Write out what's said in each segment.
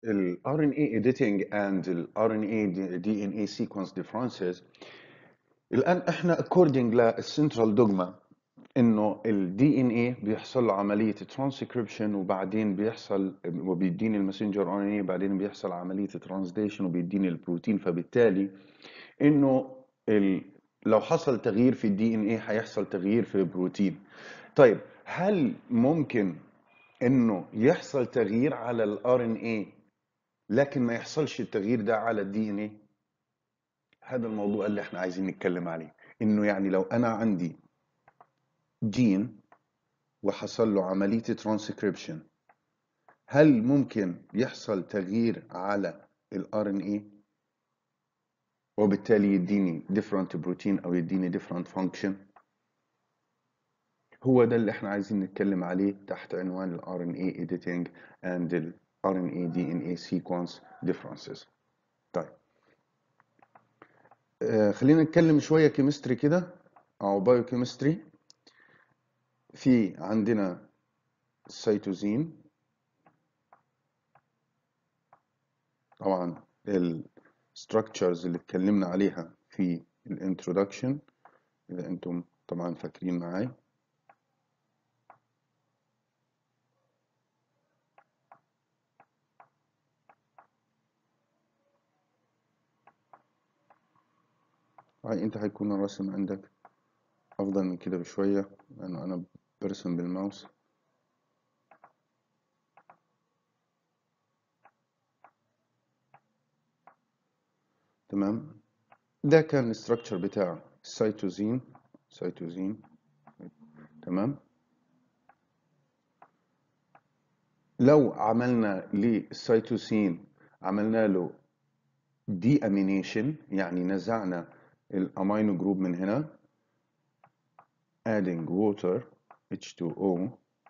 ال RNA editing and ال RNA DNA sequence differences الآن احنا according للسنترال دوجما انه ال DNA بيحصل له عملية ترانسكريبشن وبعدين بيحصل وبيديني الماسنجر RNA بعدين بيحصل عملية ترانسليشن وبيديني البروتين فبالتالي انه ال... لو حصل تغيير في الدي ان ايه هيحصل تغيير في البروتين طيب هل ممكن انه يحصل تغيير على الار ان ايه لكن ما يحصلش التغيير ده على الدي ان ايه هذا الموضوع اللي احنا عايزين نتكلم عليه انه يعني لو انا عندي جين وحصل له عملية ترانسكريبشن هل ممكن يحصل تغيير على الار ان ايه وبالتالي يديني different بروتين او يديني different function هو ده اللي احنا عايزين نتكلم عليه تحت عنوان ال RNA editing and ال RNA DNA sequence differences طيب آه خلينا نتكلم شوية كيمستري كده او بايوكيمستري في عندنا السيتوزين طبعا ال structures اللي اتكلمنا عليها في الانترودكشن اذا انتم طبعا فاكرين معاي هاي انت هيكون الرسم عندك افضل من كده بشوية لانه انا برسم بالماوس تمام ده كان الستراكشر بتاع السيتوزين سيتوزين تمام لو عملنا للسيتوسين عملنا له دي امينيشن يعني نزعنا الامينو جروب من هنا adding water H2O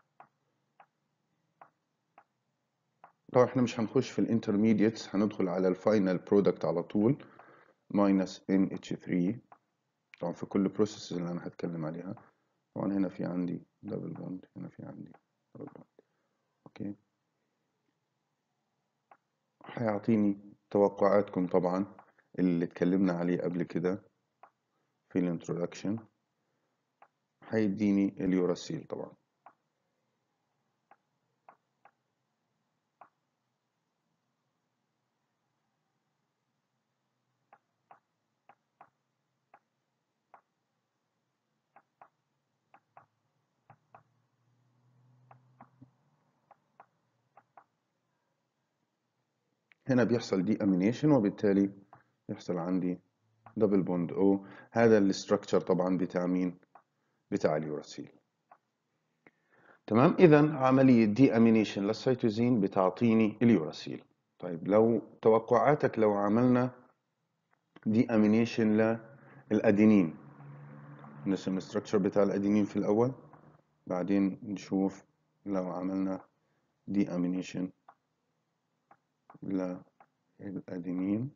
طبعا احنا مش هنخش في الانترميديتس هندخل على الفاينل برودكت على طول minus NH3 طبعا في كل بروسيس اللي انا هتكلم عليها طبعا هنا في عندي دبل بوند هنا في عندي دبل بوند اوكي هيعطيني توقعاتكم طبعا اللي اتكلمنا عليه قبل كده في الانترودكشن هيديني اليوراسيل طبعا هنا بيحصل دي امينيشن وبالتالي يحصل عندي دبل بوند او هذا الاستراكشر طبعا بتاع مين بتاع اليوراسيل تمام اذا عمليه دي امينيشن للسيتوزين بتعطيني اليوراسيل طيب لو توقعاتك لو عملنا دي امينيشن للادينين نرسم الاستراكشر بتاع الادينين في الاول بعدين نشوف لو عملنا دي امينيشن للأدينين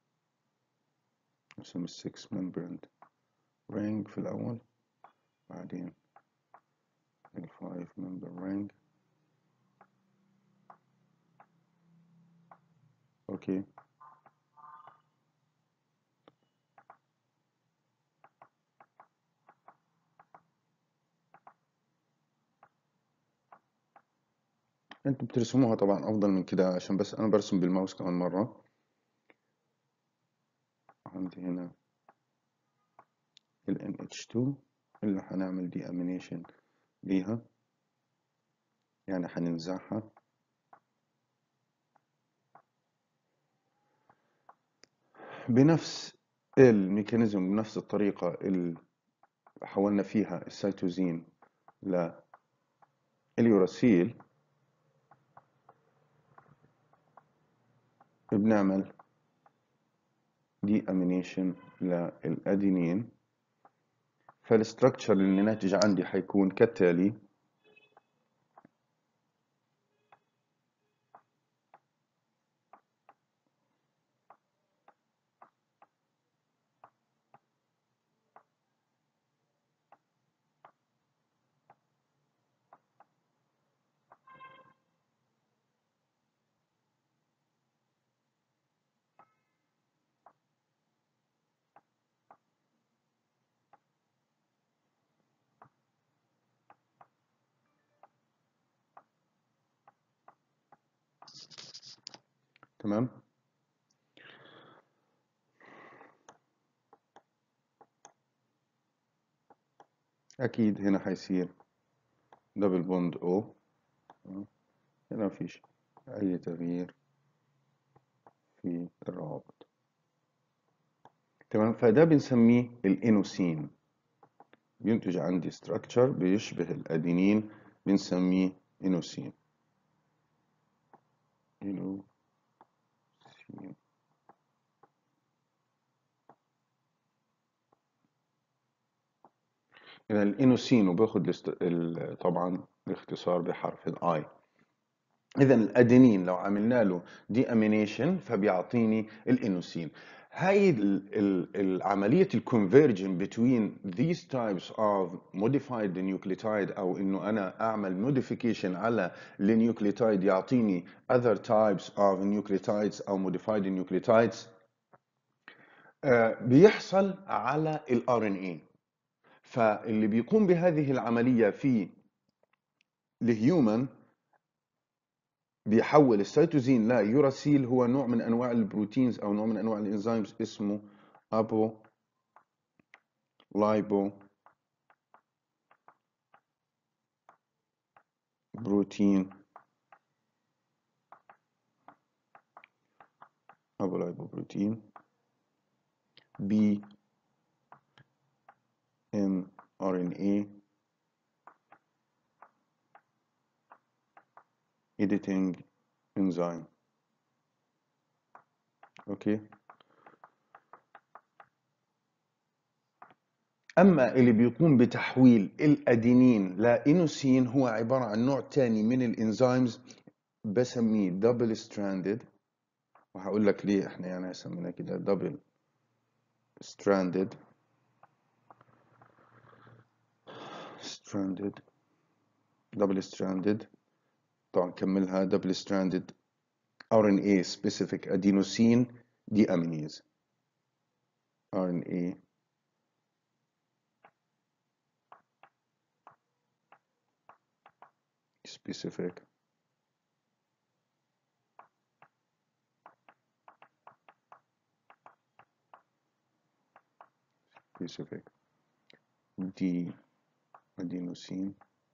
نرسم السكس ممبرند رينج في الأول بعدين الفايف ممبر رينج أوكي انتوا بترسموها طبعا افضل من كده عشان بس انا برسم بالماوس كمان مرة عندي هنا ال NH2 اللي هنعمل دي امينيشن ليها يعني هننزعها بنفس الميكانيزم بنفس الطريقة اللي حولنا فيها السيتوزين لليوراسيل بنعمل دي امينيشن للادينين فالستركتشر اللي ناتج عندي حيكون كالتالي تمام اكيد هنا حيصير دبل بوند او هنا مفيش اي تغيير في الروابط تمام فده بنسميه الانوسين بينتج عندي structure بيشبه الادينين بنسميه انوسين انوسين إذا الانوسين وباخد الاست- ال- طبعا الاختصار بحرف الاي اذا الادينين لو عملنا له دي امينيشن فبيعطيني الانوسين هاي ال- ال- العملية الكونفرجن between these types of modified nucleotide او انه انا اعمل modification على النيوكليوتايد يعطيني other types of nucleotides او modified nucleotides آه، بيحصل على الار ان اي فاللي بيقوم بهذه العملية في الهيومن بيحول السيتوزين ليوراسيل هو نوع من انواع البروتينز او نوع من انواع الانزيمز اسمه ابو لايبو بروتين ابو لايبو بروتين بي ام ار ان اي editing enzyme اوكي اما اللي بيقوم بتحويل الادينين لانوسين هو عباره عن نوع تاني من الانزيمز بسميه دبل ستراندد وهقول لك ليه احنا يعني سميناه كده دبل ستراندد ستراندد دبل ستراندد طبعا كملها دبل ستراندد RNA specific adenosine deaminase RNA specific specific D adenosine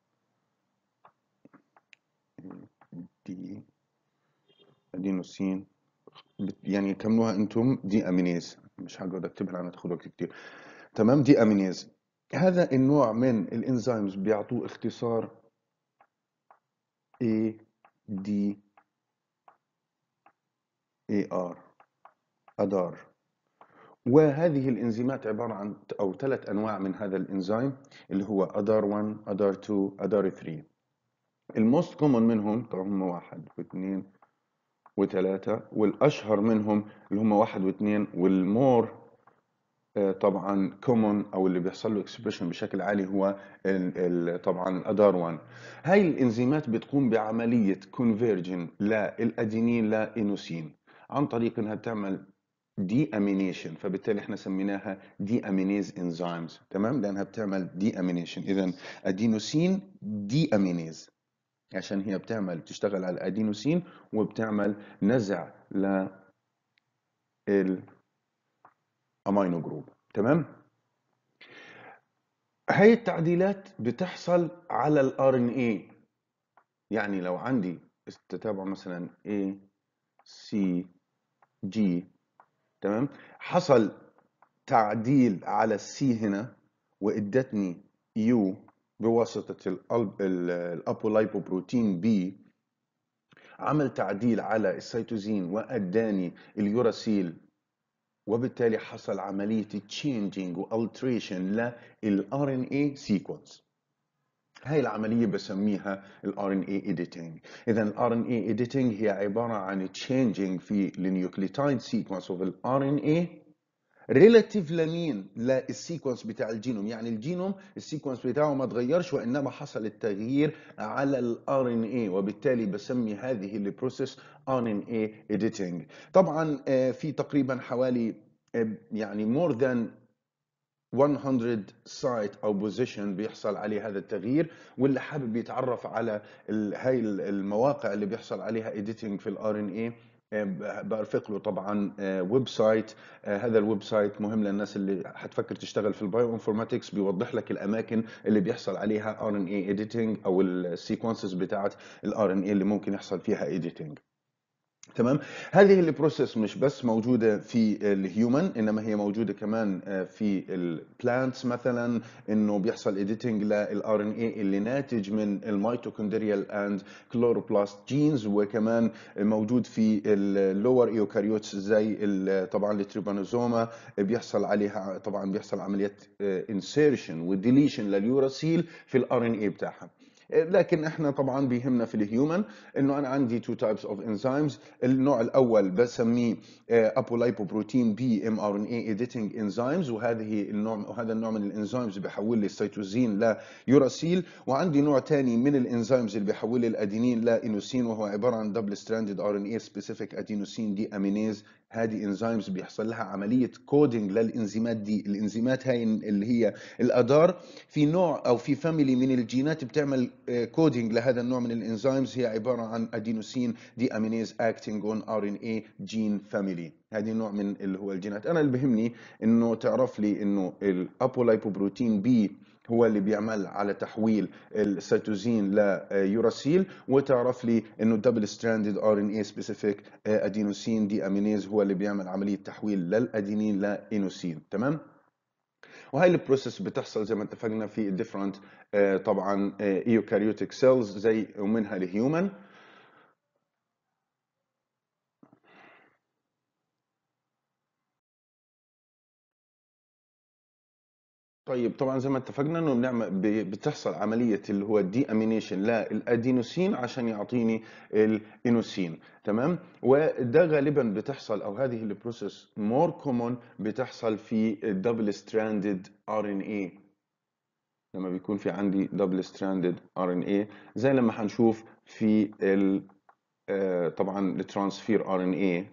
دي ادينوسين بت- يعني كملوها انتم دي امينيز مش هقعد اكتبها لانها تاخذ وقت كتير تمام دي امينيز هذا النوع من الانزيمز بيعطوه اختصار A D A R أدار وهذه الإنزيمات عبارة عن أو ثلاث أنواع من هذا الإنزيم اللي هو أدار 1 أدار 2 أدار 3 الموست كومن منهم طبعا هم واحد واثنين وثلاثة والأشهر منهم اللي هم واحد واثنين والمور آه، طبعا كومن او اللي بيحصل له اكسبريشن بشكل عالي هو ال ال طبعا الادار 1 هاي الانزيمات بتقوم بعمليه كونفيرجن للادينين لانوسين عن طريق انها بتعمل دي امينيشن فبالتالي احنا سميناها دي امينيز انزيمز تمام لانها بتعمل دي امينيشن اذا ادينوسين دي امينيز عشان هي بتعمل بتشتغل على الادينوسين وبتعمل نزع ل الامينو جروب تمام هاي التعديلات بتحصل على الار ان اي يعني لو عندي تتابع مثلا A C G تمام حصل تعديل على السي هنا وادتني يو بواسطة الألب- ال- الأبولايبوبروتين بي عمل تعديل على السيتوزين وأداني اليوراسيل وبالتالي حصل عملية تشينجينج والتريشن للار ان اي سيكونس هاي العملية بسميها ال RNA editing إذا ال RNA editing هي عبارة عن changing في النيوكليوتايد sequence of ال RNA relative لمين؟ للسيكونس بتاع الجينوم يعني الجينوم السيكونس بتاعه ما تغيرش وإنما حصل التغيير على ال RNA وبالتالي بسمي هذه البروسيس RNA editing طبعا آه، في تقريبا حوالي آه، يعني more than 100 سايت او بوزيشن بيحصل عليه هذا التغيير واللي حابب يتعرف على ال- هاي ال- المواقع اللي بيحصل عليها editing في الار ان اي برفق له طبعا ويب سايت هذا الويب سايت مهم للناس اللي حتفكر تشتغل في البايو انفورماتكس بيوضح لك الاماكن اللي بيحصل عليها ار ان اي اديتنج او السيكونسز بتاعت الار ان اي اللي ممكن يحصل فيها اديتنج تمام هذه البروسيس مش بس موجوده في الهيومن انما هي موجوده كمان في البلانتس مثلا انه بيحصل اديتنج للار ان اي اللي ناتج من الميتوكوندريال اند كلوروبلاست جينز وكمان موجود في اللور ايوكاريوتس زي طبعا التريبانوزوما بيحصل عليها طبعا بيحصل عمليات انسيرشن وديليشن لليوراسيل في الار ان اي بتاعها لكن احنا طبعا بيهمنا في الهيومن انه انا عندي تو تايبس اوف انزيمز النوع الاول بسميه ابولايبوبروتين بي ام ار ان اي اديتنج انزيمز وهذه النوع وهذا النوع من الانزيمز بيحول لي السيتوزين ليوراسيل وعندي نوع ثاني من الانزيمز اللي بيحول لي الادينين لانوسين وهو عباره عن دبل ستراندد ار ان اي سبيسيفيك ادينوسين دي امينيز هذه انزيمز بيحصل لها عمليه كودينج للانزيمات دي الانزيمات هاي اللي هي الادار في نوع او في فاميلي من الجينات بتعمل كودينج لهذا النوع من الانزيمز هي عباره عن ادينوسين دي امينيز اكتنج اون ار ان اي جين فاميلي هذه نوع من اللي هو الجينات انا اللي بهمني انه تعرف لي انه الابولايبوبروتين بي هو اللي بيعمل على تحويل السيتوزين ليوراسيل وتعرف لي انه دبل ستراندد ار ان اي سبيسيفيك ادينوسين دي امينيز هو اللي بيعمل عمليه تحويل للادينين لانوسين تمام وهي البروسيس بتحصل زي ما اتفقنا في الديفرنت طبعا ايوكاريوتيك سيلز زي ومنها الهيومن طيب طبعا زي ما اتفقنا انه بنعمل بتحصل عمليه اللي هو الدي امينيشن للادينوسين عشان يعطيني الانوسين تمام وده غالبا بتحصل او هذه البروسيس مور كومون بتحصل في الدبل ستراندد ار ان اي لما بيكون في عندي دبل ستراندد ار ان اي زي لما هنشوف في ال طبعا الترانسفير ار ان اي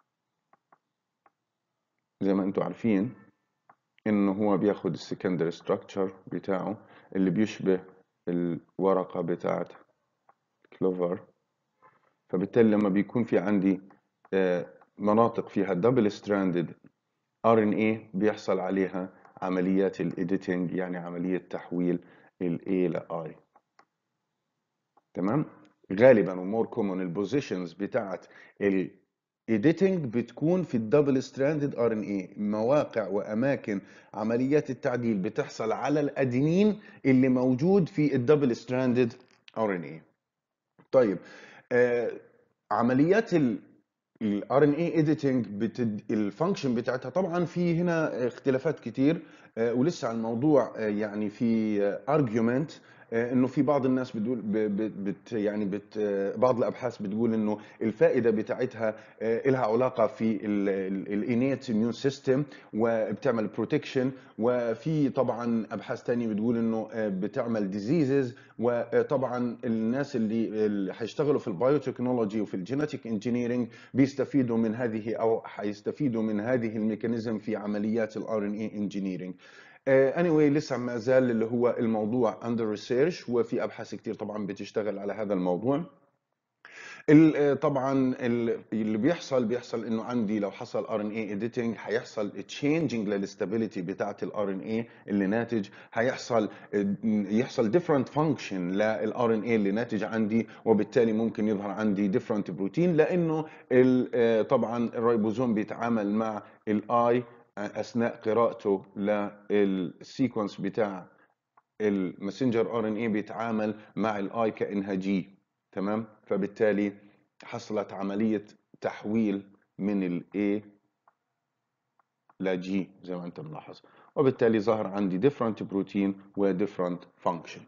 زي ما انتم عارفين انه هو بياخد السكندري ستراكشر بتاعه اللي بيشبه الورقة بتاعت كلوفر فبالتالي لما بيكون في عندي مناطق فيها دبل ستراندد ار ان اي بيحصل عليها عمليات الايديتنج يعني عملية تحويل الاي ل اي تمام غالبا ومور كومون البوزيشنز بتاعت ال ايديتنج بتكون في الدبل ستراندد ار ان اي مواقع واماكن عمليات التعديل بتحصل على الادينين اللي موجود في الدبل ستراندد ار ان اي طيب آه عمليات الار ان اي اديتنج الفانكشن بتاعتها طبعا في هنا اختلافات كتير آه ولسه الموضوع آه يعني في ارجيومنت انه في بعض الناس بتقول بت يعني بت بعض الابحاث بتقول انه الفائده بتاعتها لها علاقه في الانيت اميون سيستم وبتعمل بروتكشن وفي طبعا ابحاث ثانيه بتقول انه بتعمل ديزيزز وطبعا الناس اللي, اللي هيشتغلوا في البايوتكنولوجي وفي الجينيتيك انجينيرنج بيستفيدوا من هذه او هيستفيدوا من هذه الميكانيزم في عمليات الار ان اي انجينيرنج اني anyway لسه ما زال اللي هو الموضوع اندر ريسيرش وفي ابحاث كتير طبعا بتشتغل على هذا الموضوع طبعا اللي بيحصل بيحصل انه عندي لو حصل ار ان اي اديتنج هيحصل تشينجينج للاستابيليتي بتاعه الار ان اي اللي ناتج هيحصل يحصل ديفرنت فانكشن للار ان اي اللي ناتج عندي وبالتالي ممكن يظهر عندي ديفرنت بروتين لانه طبعا الريبوزوم بيتعامل مع الاي اثناء قراءته للسيكونس بتاع الماسنجر ار ان اي بيتعامل مع الاي كانها جي تمام فبالتالي حصلت عمليه تحويل من الاي لجي زي ما انت ملاحظ وبالتالي ظهر عندي different بروتين و different function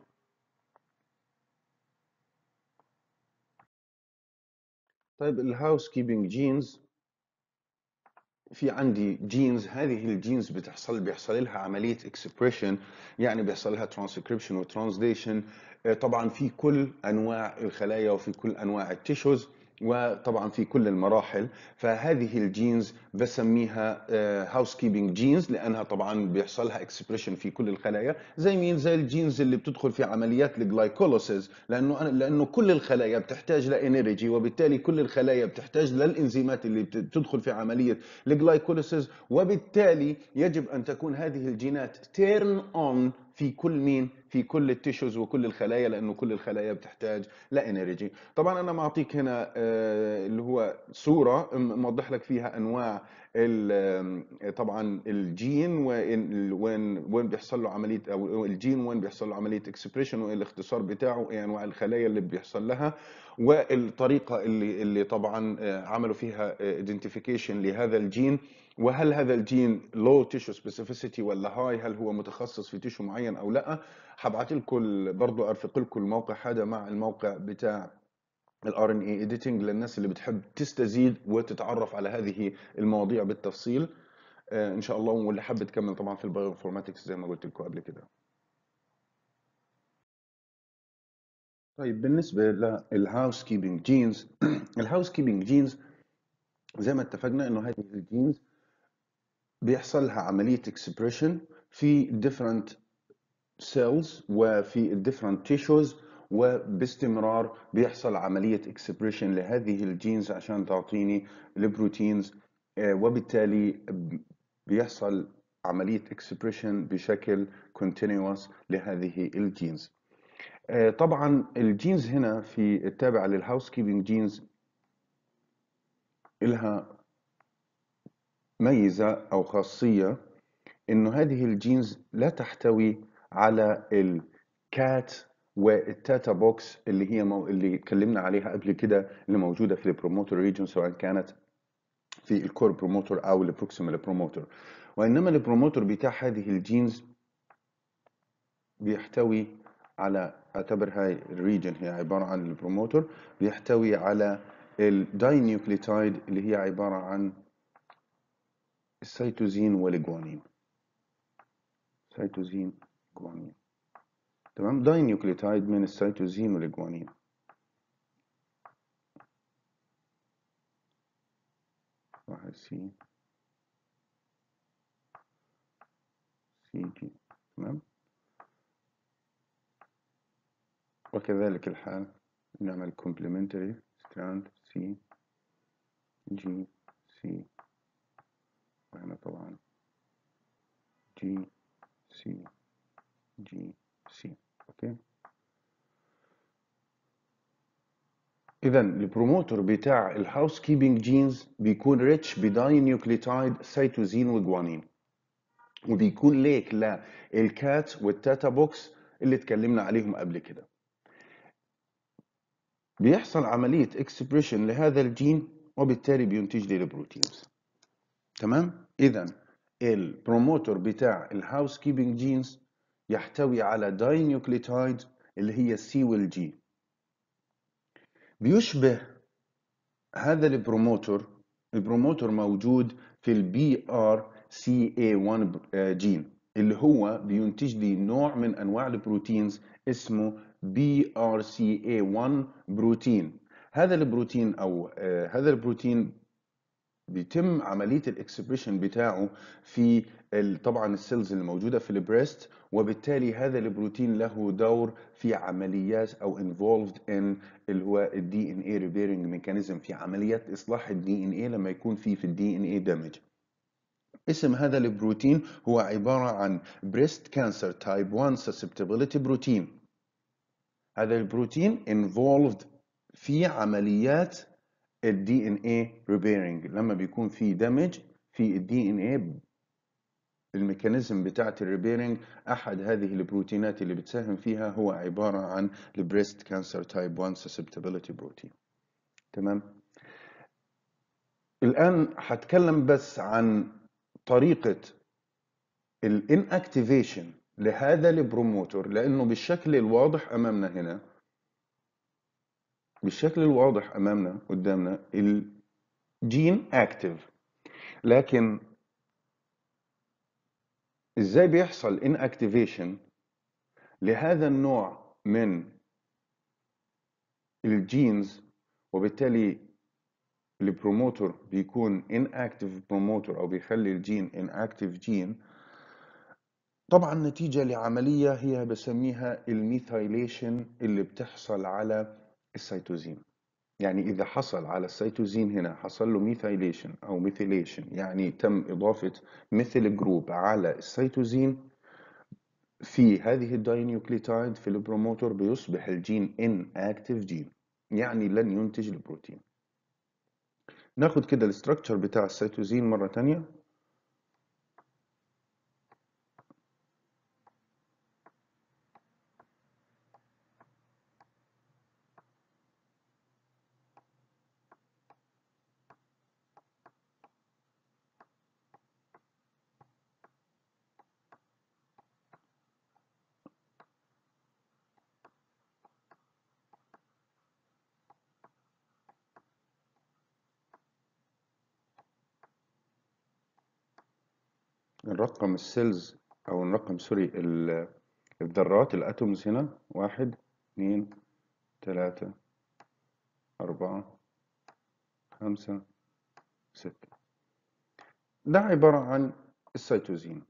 طيب الهاوس كيبنج جينز في عندي جينز هذه الجينز بتحصل بيحصل لها عمليه اكسبريشن يعني بيحصل لها ترانسكريبشن وترانسليشن طبعا في كل انواع الخلايا وفي كل انواع التيشوز وطبعا في كل المراحل فهذه الجينز بسميها هاوس كيبنج جينز لانها طبعا بيحصل لها اكسبريشن في كل الخلايا زي مين زي الجينز اللي بتدخل في عمليات الجلايكوليسيس لانه لانه كل الخلايا بتحتاج لانرجي وبالتالي كل الخلايا بتحتاج للانزيمات اللي بتدخل في عمليه الجلايكوليسيس وبالتالي يجب ان تكون هذه الجينات تيرن اون في كل مين في كل التيشوز وكل الخلايا لانه كل الخلايا بتحتاج لانرجي طبعا انا معطيك هنا آه، اللي هو صوره موضح لك فيها انواع طبعا الجين وين وين وين بيحصل له عمليه او الجين وين بيحصل له عمليه اكسبريشن وايه الاختصار بتاعه ايه انواع الخلايا اللي بيحصل لها والطريقه اللي اللي طبعا آه، عملوا فيها ايدنتيفيكيشن لهذا الجين وهل هذا الجين لو تيشو سبيسيفيسيتي ولا هاي هل هو متخصص في تيشو معين او لا حبعت لكم برضه ارفق لكم الموقع هذا مع الموقع بتاع الار ان اي اديتنج للناس اللي بتحب تستزيد وتتعرف على هذه المواضيع بالتفصيل آه، ان شاء الله واللي حابب تكمل طبعا في البايو انفورماتكس زي ما قلت لكم قبل كده طيب بالنسبه للهاوس كيبنج جينز الهاوس كيبنج جينز زي ما اتفقنا انه هذه الجينز بيحصل لها عمليه اكسبريشن في different cells وفي different tissues وباستمرار بيحصل عملية اكسبريشن لهذه الجينز عشان تعطيني البروتينز آه، وبالتالي بيحصل عملية اكسبريشن بشكل continuous لهذه الجينز آه، طبعا الجينز هنا في التابعة للهاوس كيبنج جينز إلها ميزة أو خاصية إنه هذه الجينز لا تحتوي على الكات والتاتا بوكس اللي هي مو... اللي اتكلمنا عليها قبل كده اللي موجوده في البروموتور ريجن سواء كانت في الكور بروموتور او البروكسيمال بروموتور وانما البروموتور بتاع هذه الجينز بيحتوي على اعتبر هاي الريجن هي عباره عن البروموتور بيحتوي على الداي نيوكليتايد اللي هي عباره عن السيتوزين والجوانين سيتوزين جوانين تمام داي نيوكليتايد من السيتوزين والجوانين واحد سي سي جي تمام وكذلك الحال نعمل complementary strand سي جي سي وهنا طبعا جي سي جي سي اوكي اذا البروموتور بتاع الهاوس كيبنج جينز بيكون ريتش بداي نيوكليتايد سيتوزين وجوانين وبيكون ليك للكات والتاتا بوكس اللي اتكلمنا عليهم قبل كده بيحصل عملية اكسبريشن لهذا الجين وبالتالي بينتج لي البروتينز تمام اذا البروموتور بتاع الهاوس كيبنج جينز يحتوي على داي نيوكليتايد اللي هي السي والجي بيشبه هذا البروموتور البروموتور موجود في البي ار سي اي 1 جين اللي هو بينتج لي نوع من انواع البروتينز اسمه بي ار سي اي 1 بروتين هذا البروتين او آه، هذا البروتين بيتم عمليه الاكسبريشن بتاعه في طبعا السيلز الموجوده في البريست وبالتالي هذا البروتين له دور في عمليات او involved in اللي هو الدي ان اي ريبيرنج ميكانيزم في عمليات اصلاح الدي ان اي لما يكون في في الدي ان اي دامج اسم هذا البروتين هو عبارة عن Breast Cancer Type 1 Susceptibility Protein هذا البروتين involved في عمليات الدي ان اي ريبيرنج لما بيكون في دمج في الدي ان اي الميكانيزم بتاعت الريبيرنج احد هذه البروتينات اللي بتساهم فيها هو عباره عن البريست كانسر تايب 1 سسبتابيليتي بروتين تمام الان هتكلم بس عن طريقه الانكتيفيشن لهذا البروموتور لانه بالشكل الواضح امامنا هنا بالشكل الواضح امامنا قدامنا الجين اكتف لكن ازاي بيحصل ان اكتيفيشن لهذا النوع من الجينز وبالتالي البروموتور بيكون inactive بروموتور او بيخلي الجين inactive جين طبعا نتيجة لعملية هي بسميها الميثايليشن اللي بتحصل على السيتوزين يعني إذا حصل على السيتوزين هنا حصل له ميثايليشن أو ميثيليشن يعني تم إضافة مثل جروب على السيتوزين في هذه الداينيوكليتايد في البروموتور بيصبح الجين ان اكتيف جين يعني لن ينتج البروتين ناخد كده الاستراكشر بتاع السيتوزين مرة تانية الرقم السيلز او الرقم سوري ال- الذرات الاتومز هنا واحد اثنين ثلاثة أربعة خمسة ستة ده عبارة عن السيتوزين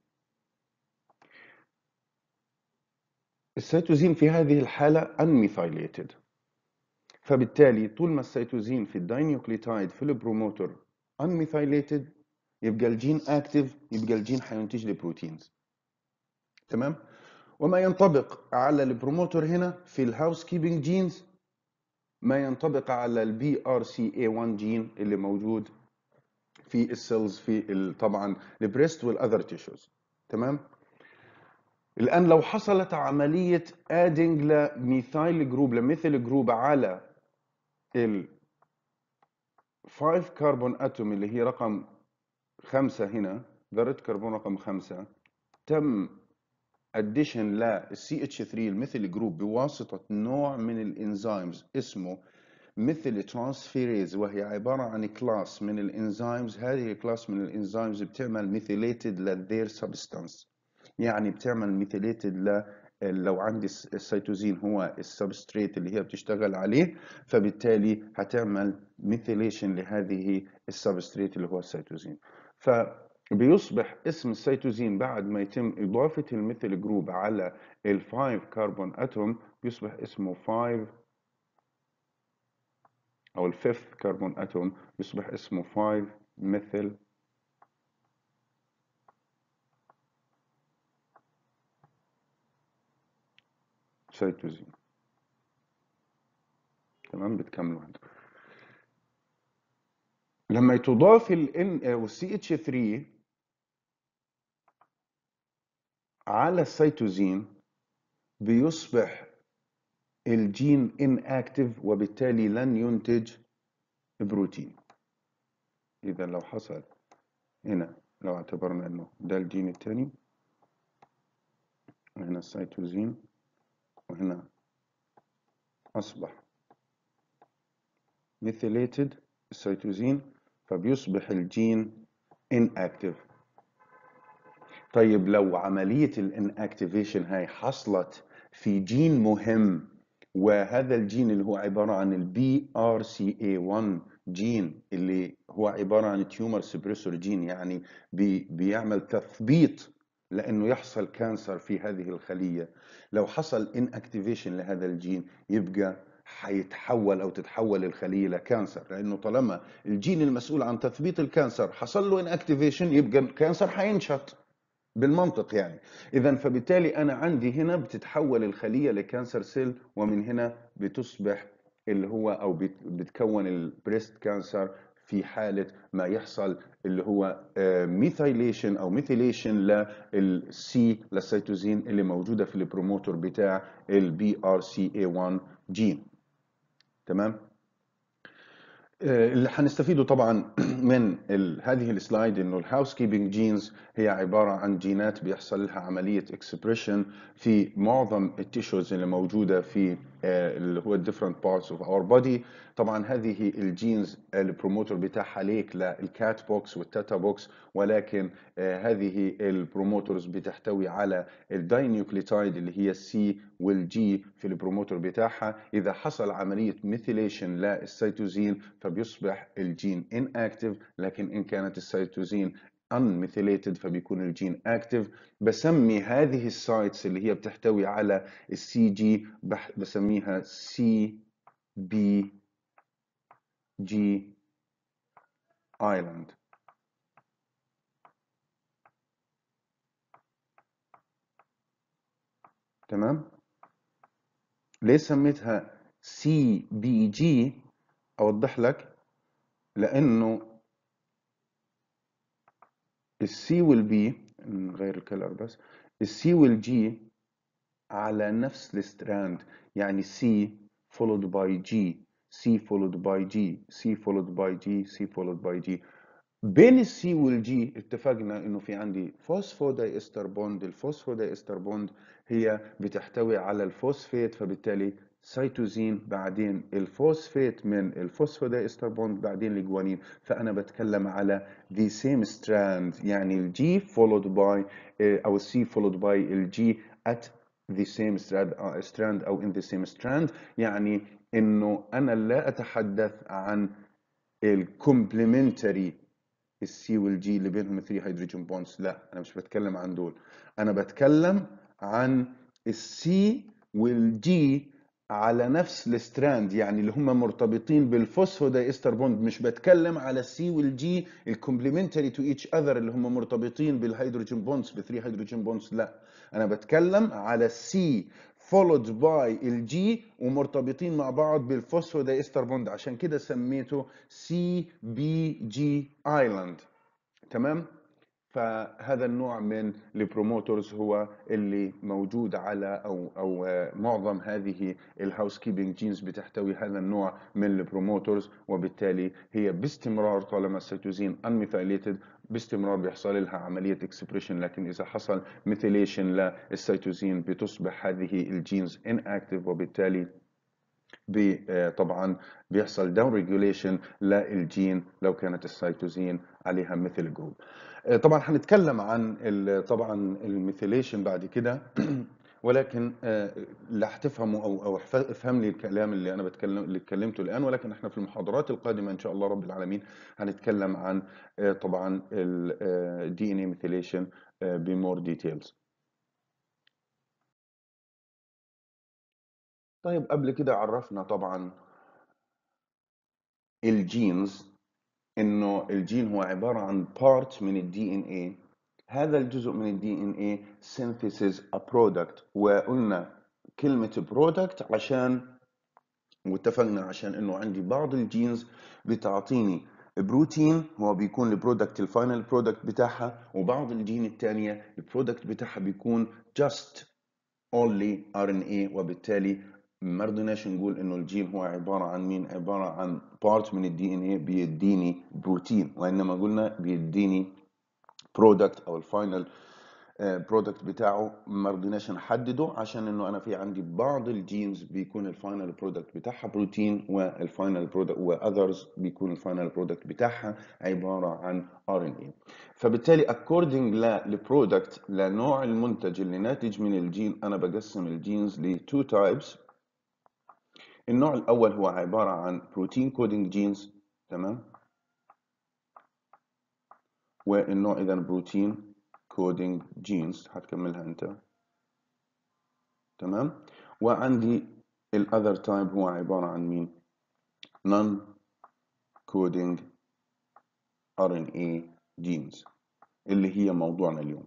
السيتوزين في هذه الحالة unmethylated فبالتالي طول ما السيتوزين في الداينيوكليتايد في البروموتور unmethylated يبقى الجين اكتف يبقى الجين حينتج لي بروتينز تمام وما ينطبق على البروموتور هنا في الهاوس كيبنج جينز ما ينطبق على البي ار سي اي 1 جين اللي موجود في السيلز في ال- طبعا البريست والاذر تيشوز تمام الان لو حصلت عمليه ادنج لميثايل جروب لميثيل جروب على ال 5 كربون اتوم اللي هي رقم خمسة هنا ذرة كربون رقم خمسة تم اديشن لل CH3 الميثيل جروب بواسطة نوع من الانزيمز اسمه مثل ترانسفيريز وهي عبارة عن كلاس من الانزيمز هذه الكلاس من الانزيمز بتعمل ميثيليتد للذير سبستانس يعني بتعمل ميثيليتد ل لو عندي الس- السيتوزين هو السبستريت اللي هي بتشتغل عليه فبالتالي هتعمل ميثيليشن لهذه السبستريت اللي هو السيتوزين فبيصبح اسم السيتوزين بعد ما يتم إضافة الميثيل جروب على ال 5 كربون اتوم بيصبح اسمه 5 أو ال 5 كربون اتوم بيصبح اسمه 5 ميثيل سيتوزين تمام بتكملوا عندكم لما تضاف ال N وال CH3 على السيتوزين بيصبح الجين inactive وبالتالي لن ينتج بروتين إذا لو حصل هنا لو اعتبرنا إنه ده الجين الثاني وهنا السيتوزين وهنا أصبح methylated السيتوزين فبيصبح الجين inactive طيب لو عملية الاناكتيفيشن هاي حصلت في جين مهم وهذا الجين اللي هو عبارة عن البي ار سي اي 1 جين اللي هو عبارة عن تيومر سبريسور جين يعني بي بيعمل تثبيط لانه يحصل كانسر في هذه الخلية لو حصل اناكتيفيشن لهذا الجين يبقى حيتحول او تتحول الخليه لكانسر لانه طالما الجين المسؤول عن تثبيت الكانسر حصل له اناكتيفيشن يبقى الكانسر حينشط بالمنطق يعني اذا فبالتالي انا عندي هنا بتتحول الخليه لكانسر سيل ومن هنا بتصبح اللي هو او بت- بتكون البريست كانسر في حاله ما يحصل اللي هو ميثايليشن او ميثيليشن للسي للسيتوزين اللي موجوده في البروموتور بتاع البي ار سي اي 1 جين تمام آه، اللي حنستفيده طبعا من ال- هذه السلايد انه الهاوس كيبنج جينز هي عباره عن جينات بيحصل لها عمليه اكسبريشن في معظم التيشوز اللي موجوده في آه، اللي هو different parts of our body طبعا هذه الجينز البروموتر بتاعها ليك للكات بوكس والتاتا بوكس ولكن آه، هذه البروموترز بتحتوي على الداينيوكليتايد اللي هي السي والجي في البروموتر بتاعها اذا حصل عمليه ميثيليشن للسيتوزين فبيصبح الجين inactive لكن ان كانت السيتوزين unmethylated فبيكون الجين active بسمي هذه السايتس اللي هي بتحتوي على السي جي بسميها سي بي جي ايلاند تمام ليه سميتها سي بي جي اوضح لك لانه السي والبي نغير الكلر بس السي والجي على نفس الستراند يعني سي followed by G C followed by G C followed by G C followed by G بين السي والجي اتفقنا انه في عندي فوسفوداي استر بوند الفوسفوداي استر بوند هي بتحتوي على الفوسفيت فبالتالي سيتوزين بعدين الفوسفيت من الفوسفوداي استر بوند بعدين الجوانين فانا بتكلم على the same strand يعني الجي followed by او السي followed by الجي at the same strand, uh, strand او in the same strand يعني انه انا لا اتحدث عن الكومبلمنتري السي والجي اللي بينهم 3 هيدروجين بونز لا انا مش بتكلم عن دول انا بتكلم عن السي والجي على نفس الستراند يعني اللي هم مرتبطين بالفوسفوداي استر بوند مش بتكلم على السي والجي الكومبلمنتري تو ايتش اذر اللي هم مرتبطين بالهيدروجين بوندز ب 3 هيدروجين بوندز لا انا بتكلم على السي followed by الجي ومرتبطين مع بعض بالفوسفوداي استر بوند عشان كده سميته سي بي جي ايلاند تمام فهذا النوع من البروموترز هو اللي موجود على او او معظم هذه الهاوس كيبنج جينز بتحتوي هذا النوع من البروموترز وبالتالي هي باستمرار طالما السيتوزين انميثايليتد باستمرار بيحصل لها عمليه اكسبريشن لكن اذا حصل ميثيليشن للسيتوزين بتصبح هذه الجينز inactive وبالتالي بي طبعا بيحصل داون ريجوليشن للجين لو كانت السيتوزين عليها مثل جروب طبعا هنتكلم عن طبعا الميثيليشن بعد كده ولكن اللي هتفهموا او او افهم لي الكلام اللي انا بتكلم اللي اتكلمته الان ولكن احنا في المحاضرات القادمه ان شاء الله رب العالمين هنتكلم عن طبعا الدي ان اي ميثيليشن بمور ديتيلز طيب قبل كده عرفنا طبعا الجينز انه الجين هو عباره عن بارت من الدي ان اي هذا الجزء من الدي ان اي synthesis a product وقلنا كلمه برودكت عشان واتفقنا عشان انه عندي بعض الجينز بتعطيني بروتين هو بيكون البرودكت الفاينل برودكت بتاعها وبعض الجين الثانيه البرودكت بتاعها بيكون just only RNA وبالتالي ما رضيناش نقول انه الجين هو عباره عن مين عباره عن بارت من الدي ان اي بيديني بروتين وانما قلنا بيديني برودكت او الفاينل برودكت بتاعه ما رضيناش نحدده عشان انه انا في عندي بعض الجينز بيكون الفاينل برودكت بتاعها بروتين والفاينل برودكت واذرز بيكون الفاينل برودكت بتاعها عباره عن ار ان اي فبالتالي according للبرودكت لنوع المنتج اللي ناتج من الجين انا بقسم الجينز لتو تايبس النوع الاول هو عباره عن بروتين كودينج جينز تمام والنوع اذا بروتين كودينج جينز هتكملها انت تمام وعندي الاذر تايب هو عباره عن مين نون كودينج ار ان اي جينز اللي هي موضوعنا اليوم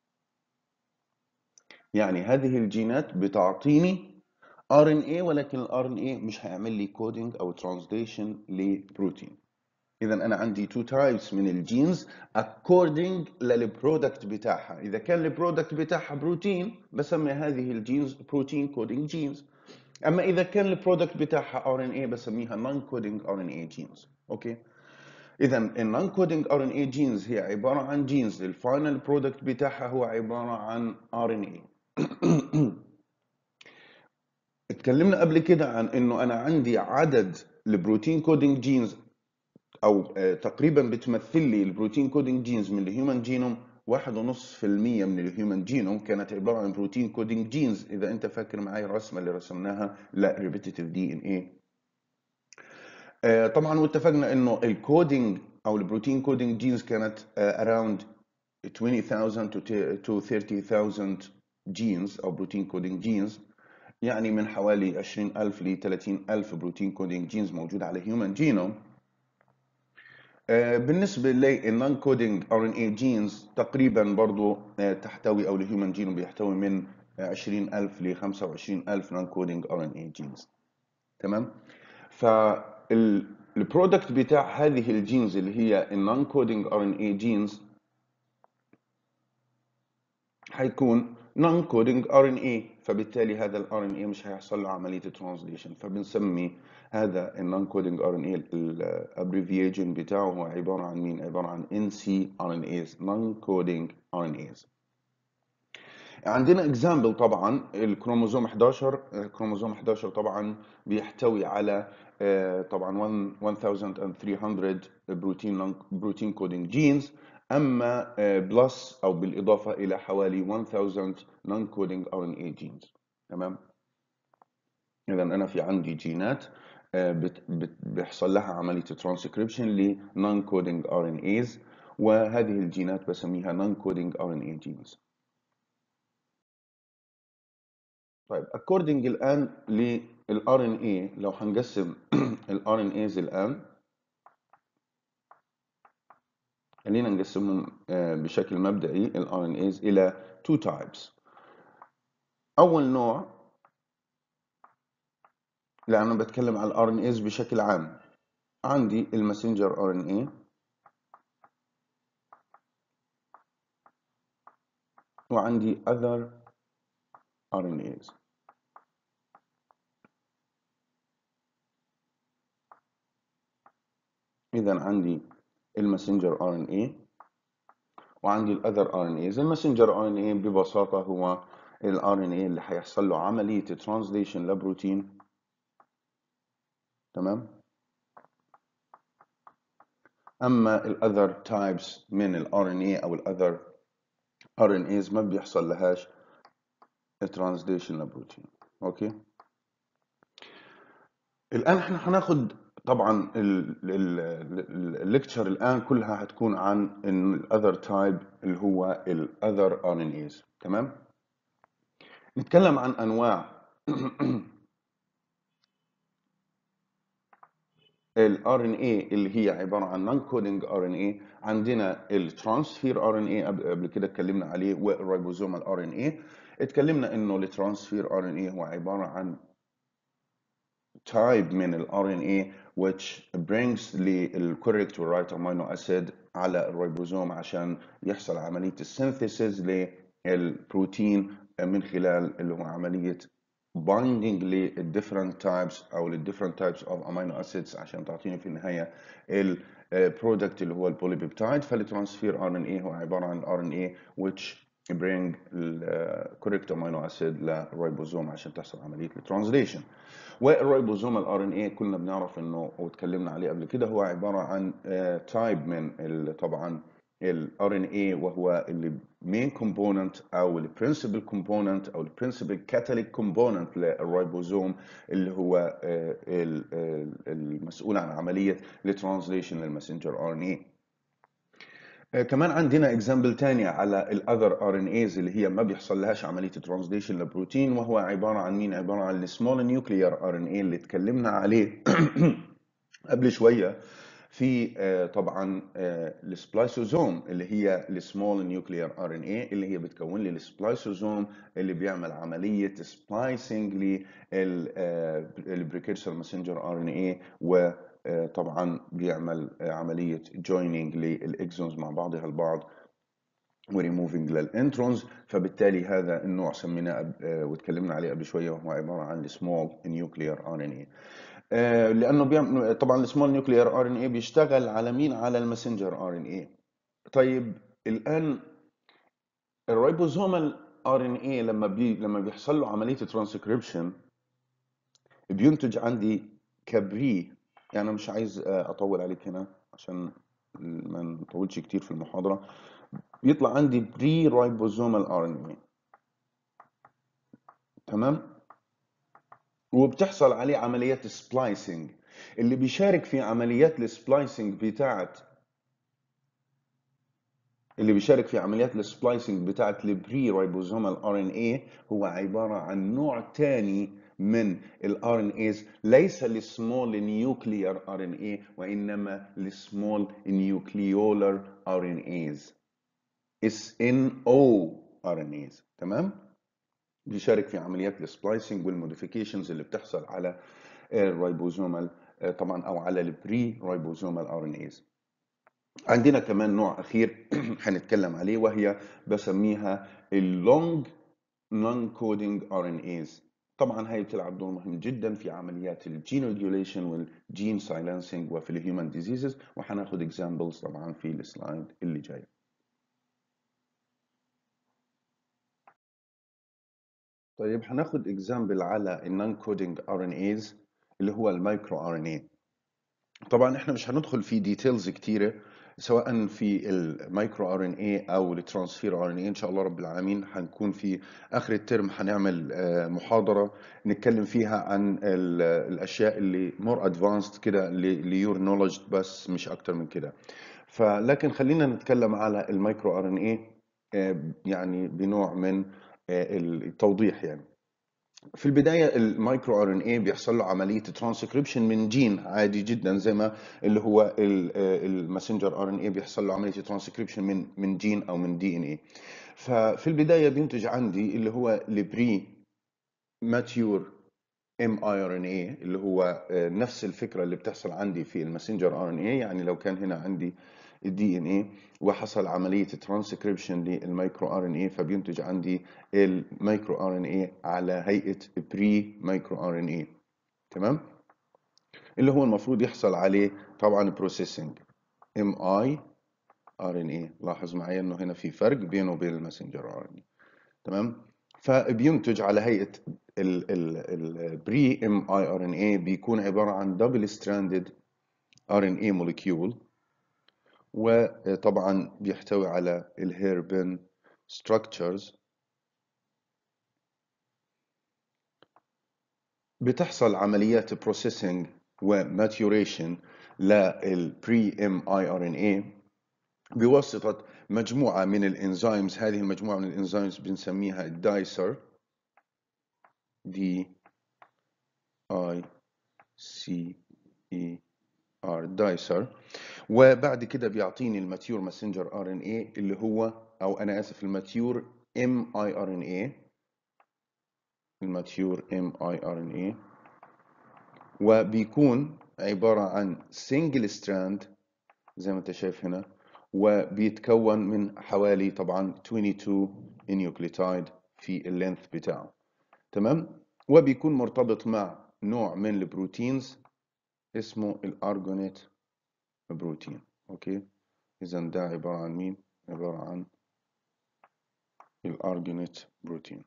يعني هذه الجينات بتعطيني ار ان اي ولكن الار ان اي مش هيعمل لي كودينج او ترانسليشن لبروتين اذا انا عندي تو تايبس من الجينز according للبرودكت بتاعها اذا كان البرودكت بتاعها بروتين بسمي هذه الجينز بروتين كودينج جينز اما اذا كان البرودكت بتاعها ار ان اي بسميها نون كودينج ار ان اي جينز اوكي اذا النون كودينج ار ان اي جينز هي عباره عن جينز الفاينل برودكت بتاعها هو عباره عن ار ان اي اتكلمنا قبل كده عن انه انا عندي عدد البروتين كودينج جينز او آه، تقريبا بتمثل لي البروتين كودينج جينز من الهيومن جينوم واحد ونص في المية من الهيومن جينوم كانت عبارة عن بروتين كودينج جينز إذا أنت فاكر معي الرسمة اللي رسمناها لريبيتيتيف دي إن إيه طبعا واتفقنا إنه الكودينج أو البروتين كودينج جينز كانت around 20,000 to 30,000 جينز أو بروتين كودينج جينز يعني من حوالي 20,000 ل 30,000 بروتين كودينج جينز موجودة على هيومن جينوم آه، بالنسبة للنون كودينج ار ان اي جينز تقريبا برضو آه، تحتوي او الهيومن جينوم بيحتوي من 20000 ل 25000 نون كودينج ار ان اي جينز تمام فالبرودكت بتاع هذه الجينز اللي هي النون كودينج ار ان اي جينز هيكون نون كودينج ار ان اي فبالتالي هذا الار ان اي مش هيحصل له عمليه ترانزليشن فبنسمي هذا النون كودينج ار ان اي الابريفيشن بتاعه هو عباره عن مين عباره عن ان سي ار ان ايز نون كودينج ار ان ايز عندنا اكزامبل طبعا الكروموزوم 11 الكروموزوم 11 طبعا بيحتوي على آه، طبعا 1300 بروتين بروتين كودينج جينز اما بلس او بالاضافه الى حوالي 1000 نون كودينج ار ان اي جينز تمام اذا انا في عندي جينات آه، بت- بت- بيحصل لها عمليه ترانسكريبشن لنون كودينج ار ان ايز وهذه الجينات بسميها نون كودينج ار ان اي جينز طيب according الان للار ان اي لو هنقسم الار ان ايز الان خلينا نقسمهم آه، بشكل مبدئي ال RNAs إلى two types أول نوع لا أنا بتكلم على ال RNAs بشكل عام عندي الماسنجر RNA وعندي other RNAs إذا عندي الماسنجر RNA وعندي الأذر RNAs الماسنجر RNA ببساطة هو ال RNA اللي هيحصل له عملية ترانزليشن لبروتين تمام أما الأذر تايبس من ال RNA أو الأذر RNAs ما بيحصل لهاش ترانزليشن لبروتين أوكي الآن احنا هناخد طبعا الليكتشر الآن كلها هتكون عن الأذر تايب اللي هو الأذر RNAs تمام نتكلم عن أنواع ال RNA اللي هي عبارة عن نون كودينج RNA عندنا الترانسفير RNA قبل قبل كده اتكلمنا عليه والريبوزومال RNA اتكلمنا انه الترانسفير RNA هو عبارة عن type من ال RNA which brings ال correct or right amino acid على الريبوزوم عشان يحصل عملية السينثيسيس للبروتين من خلال اللي هو عملية binding لل different types أو لل different types of amino acids عشان تعطيني في النهاية ال product اللي هو البوليبيبتايد فالترانسفير RNA هو عبارة عن RNA which bring ال correct amino acid للريبوزوم عشان تحصل عملية الترانزليشن والريبوزوم الار ان اي كلنا بنعرف انه واتكلمنا عليه قبل كده هو عباره عن تايب من ال- طبعا الار ان اي وهو المين كومبوننت او البرنسبل كومبوننت او البرنسبل كاتاليك كومبوننت للريبوزوم اللي هو آه، ال- ال- المسؤول عن عمليه الترانزليشن للماسنجر ار ان اي آه، كمان عندنا اكزامبل تاني على الاذر ار ان ايز اللي هي ما بيحصل لهاش عمليه ترانزليشن لبروتين وهو عباره عن مين عباره عن السمول نيوكليير ار ان اي اللي اتكلمنا عليه قبل شويه في آه، طبعا السبلايسوزوم اللي هي السمول نيوكليير ار ان اي اللي هي بتكون لي السبلايسوزوم اللي بيعمل عمليه سبلايسنج للبريكيرسر ماسنجر ار ان اي و آه، طبعا بيعمل آه، عمليه جويننج للاكزونز مع بعضها البعض وريموفينج للانترونز فبالتالي هذا النوع سميناه قبل- آه، واتكلمنا عليه قبل شويه وهو عباره عن السمول نيوكليير ار ان اي لانه بيعمل طبعا السمول نيوكليير ار ان اي بيشتغل على مين على الماسنجر ار ان اي طيب الان الريبوزومال ار ان اي لما بي لما بيحصل له عمليه ترانسكريبشن بينتج عندي كبري يعني مش عايز آه، اطول عليك هنا عشان ما نطولش كتير في المحاضرة بيطلع عندي بري رايبوزومال ار ان اي تمام وبتحصل عليه عمليات سبلايسنج اللي بيشارك في عمليات السبلايسنج بتاعت اللي بيشارك في عمليات السبلايسنج بتاعت البري رايبوزومال ار ان اي هو عباره عن نوع تاني من الار ان ايز ليس السمول نيوكليير ار ان اي وانما السمول نيوكليولر ار ان ايز اس ان او ار ان ايز تمام بيشارك في عمليات السبلايسنج والموديفيكيشنز اللي بتحصل على الرايبوزومال طبعا او على البري رايبوزومال ار ان ايز عندنا كمان نوع اخير هنتكلم عليه وهي بسميها اللونج نون كودينج ار ان ايز طبعا هي بتلعب دور مهم جدا في عمليات الجين ريجوليشن والجين سايلنسنج وفي الهيومن ديزيزز وهناخد اكزامبلز طبعا في السلايد اللي جاي طيب هناخد اكزامبل على النون كودينج ار ان ايز اللي هو المايكرو ار ان اي طبعا احنا مش هندخل في ديتيلز كتيره سواء في المايكرو ار ان اي او الترانسفير ار ان اي ان شاء الله رب العالمين هنكون في اخر الترم هنعمل آه، محاضره نتكلم فيها عن ال- الاشياء اللي مور ادفانسد كده ليور نولج بس مش اكتر من كده فلكن خلينا نتكلم على المايكرو ار ان اي يعني بنوع من آه، التوضيح يعني في البدايه المايكرو ار ان اي بيحصل له عمليه ترانسكريبشن من جين عادي جدا زي ما اللي هو الماسنجر ار ان اي بيحصل له عمليه ترانسكريبشن من من جين او من دي ان اي ففي البدايه بينتج عندي اللي هو البري ماتيور ام اي ار ان اي اللي هو آه، نفس الفكره اللي بتحصل عندي في الماسنجر ار ان اي يعني لو كان هنا عندي الدي ان اي وحصل عمليه ترانسكريبشن للمايكرو ار ان اي فبينتج عندي المايكرو ار ان اي على هيئه بري مايكرو ار ان اي تمام اللي هو المفروض يحصل عليه طبعا بروسيسنج ام اي ار ان اي لاحظ معايا انه هنا في فرق بينه وبين الماسنجر ار ان اي تمام فبينتج على هيئه البري ام اي ار ان اي بيكون عباره عن دبل ستراندد ار ان اي موليكيول وطبعا بيحتوي على الهيربن structures بتحصل عمليات بروسيسنج وماتيوريشن للبري ام اي ار ان اي بواسطه مجموعه من الانزيمز هذه المجموعه من الانزيمز بنسميها الدايسر دي اي سي اي ار دايسر وبعد كده بيعطيني الماتيور ماسنجر ار ان اي اللي هو او انا اسف الماتيور ام اي ار ان اي الماتيور ام اي ار ان اي وبيكون عبارة عن سنجل ستراند زي ما انت شايف هنا وبيتكون من حوالي طبعا 22 نيوكليوتايد في اللينث بتاعه تمام وبيكون مرتبط مع نوع من البروتينز اسمه الارجونيت بروتين اوكي اذا ده عبارة عن مين عبارة عن الارجونيت بروتين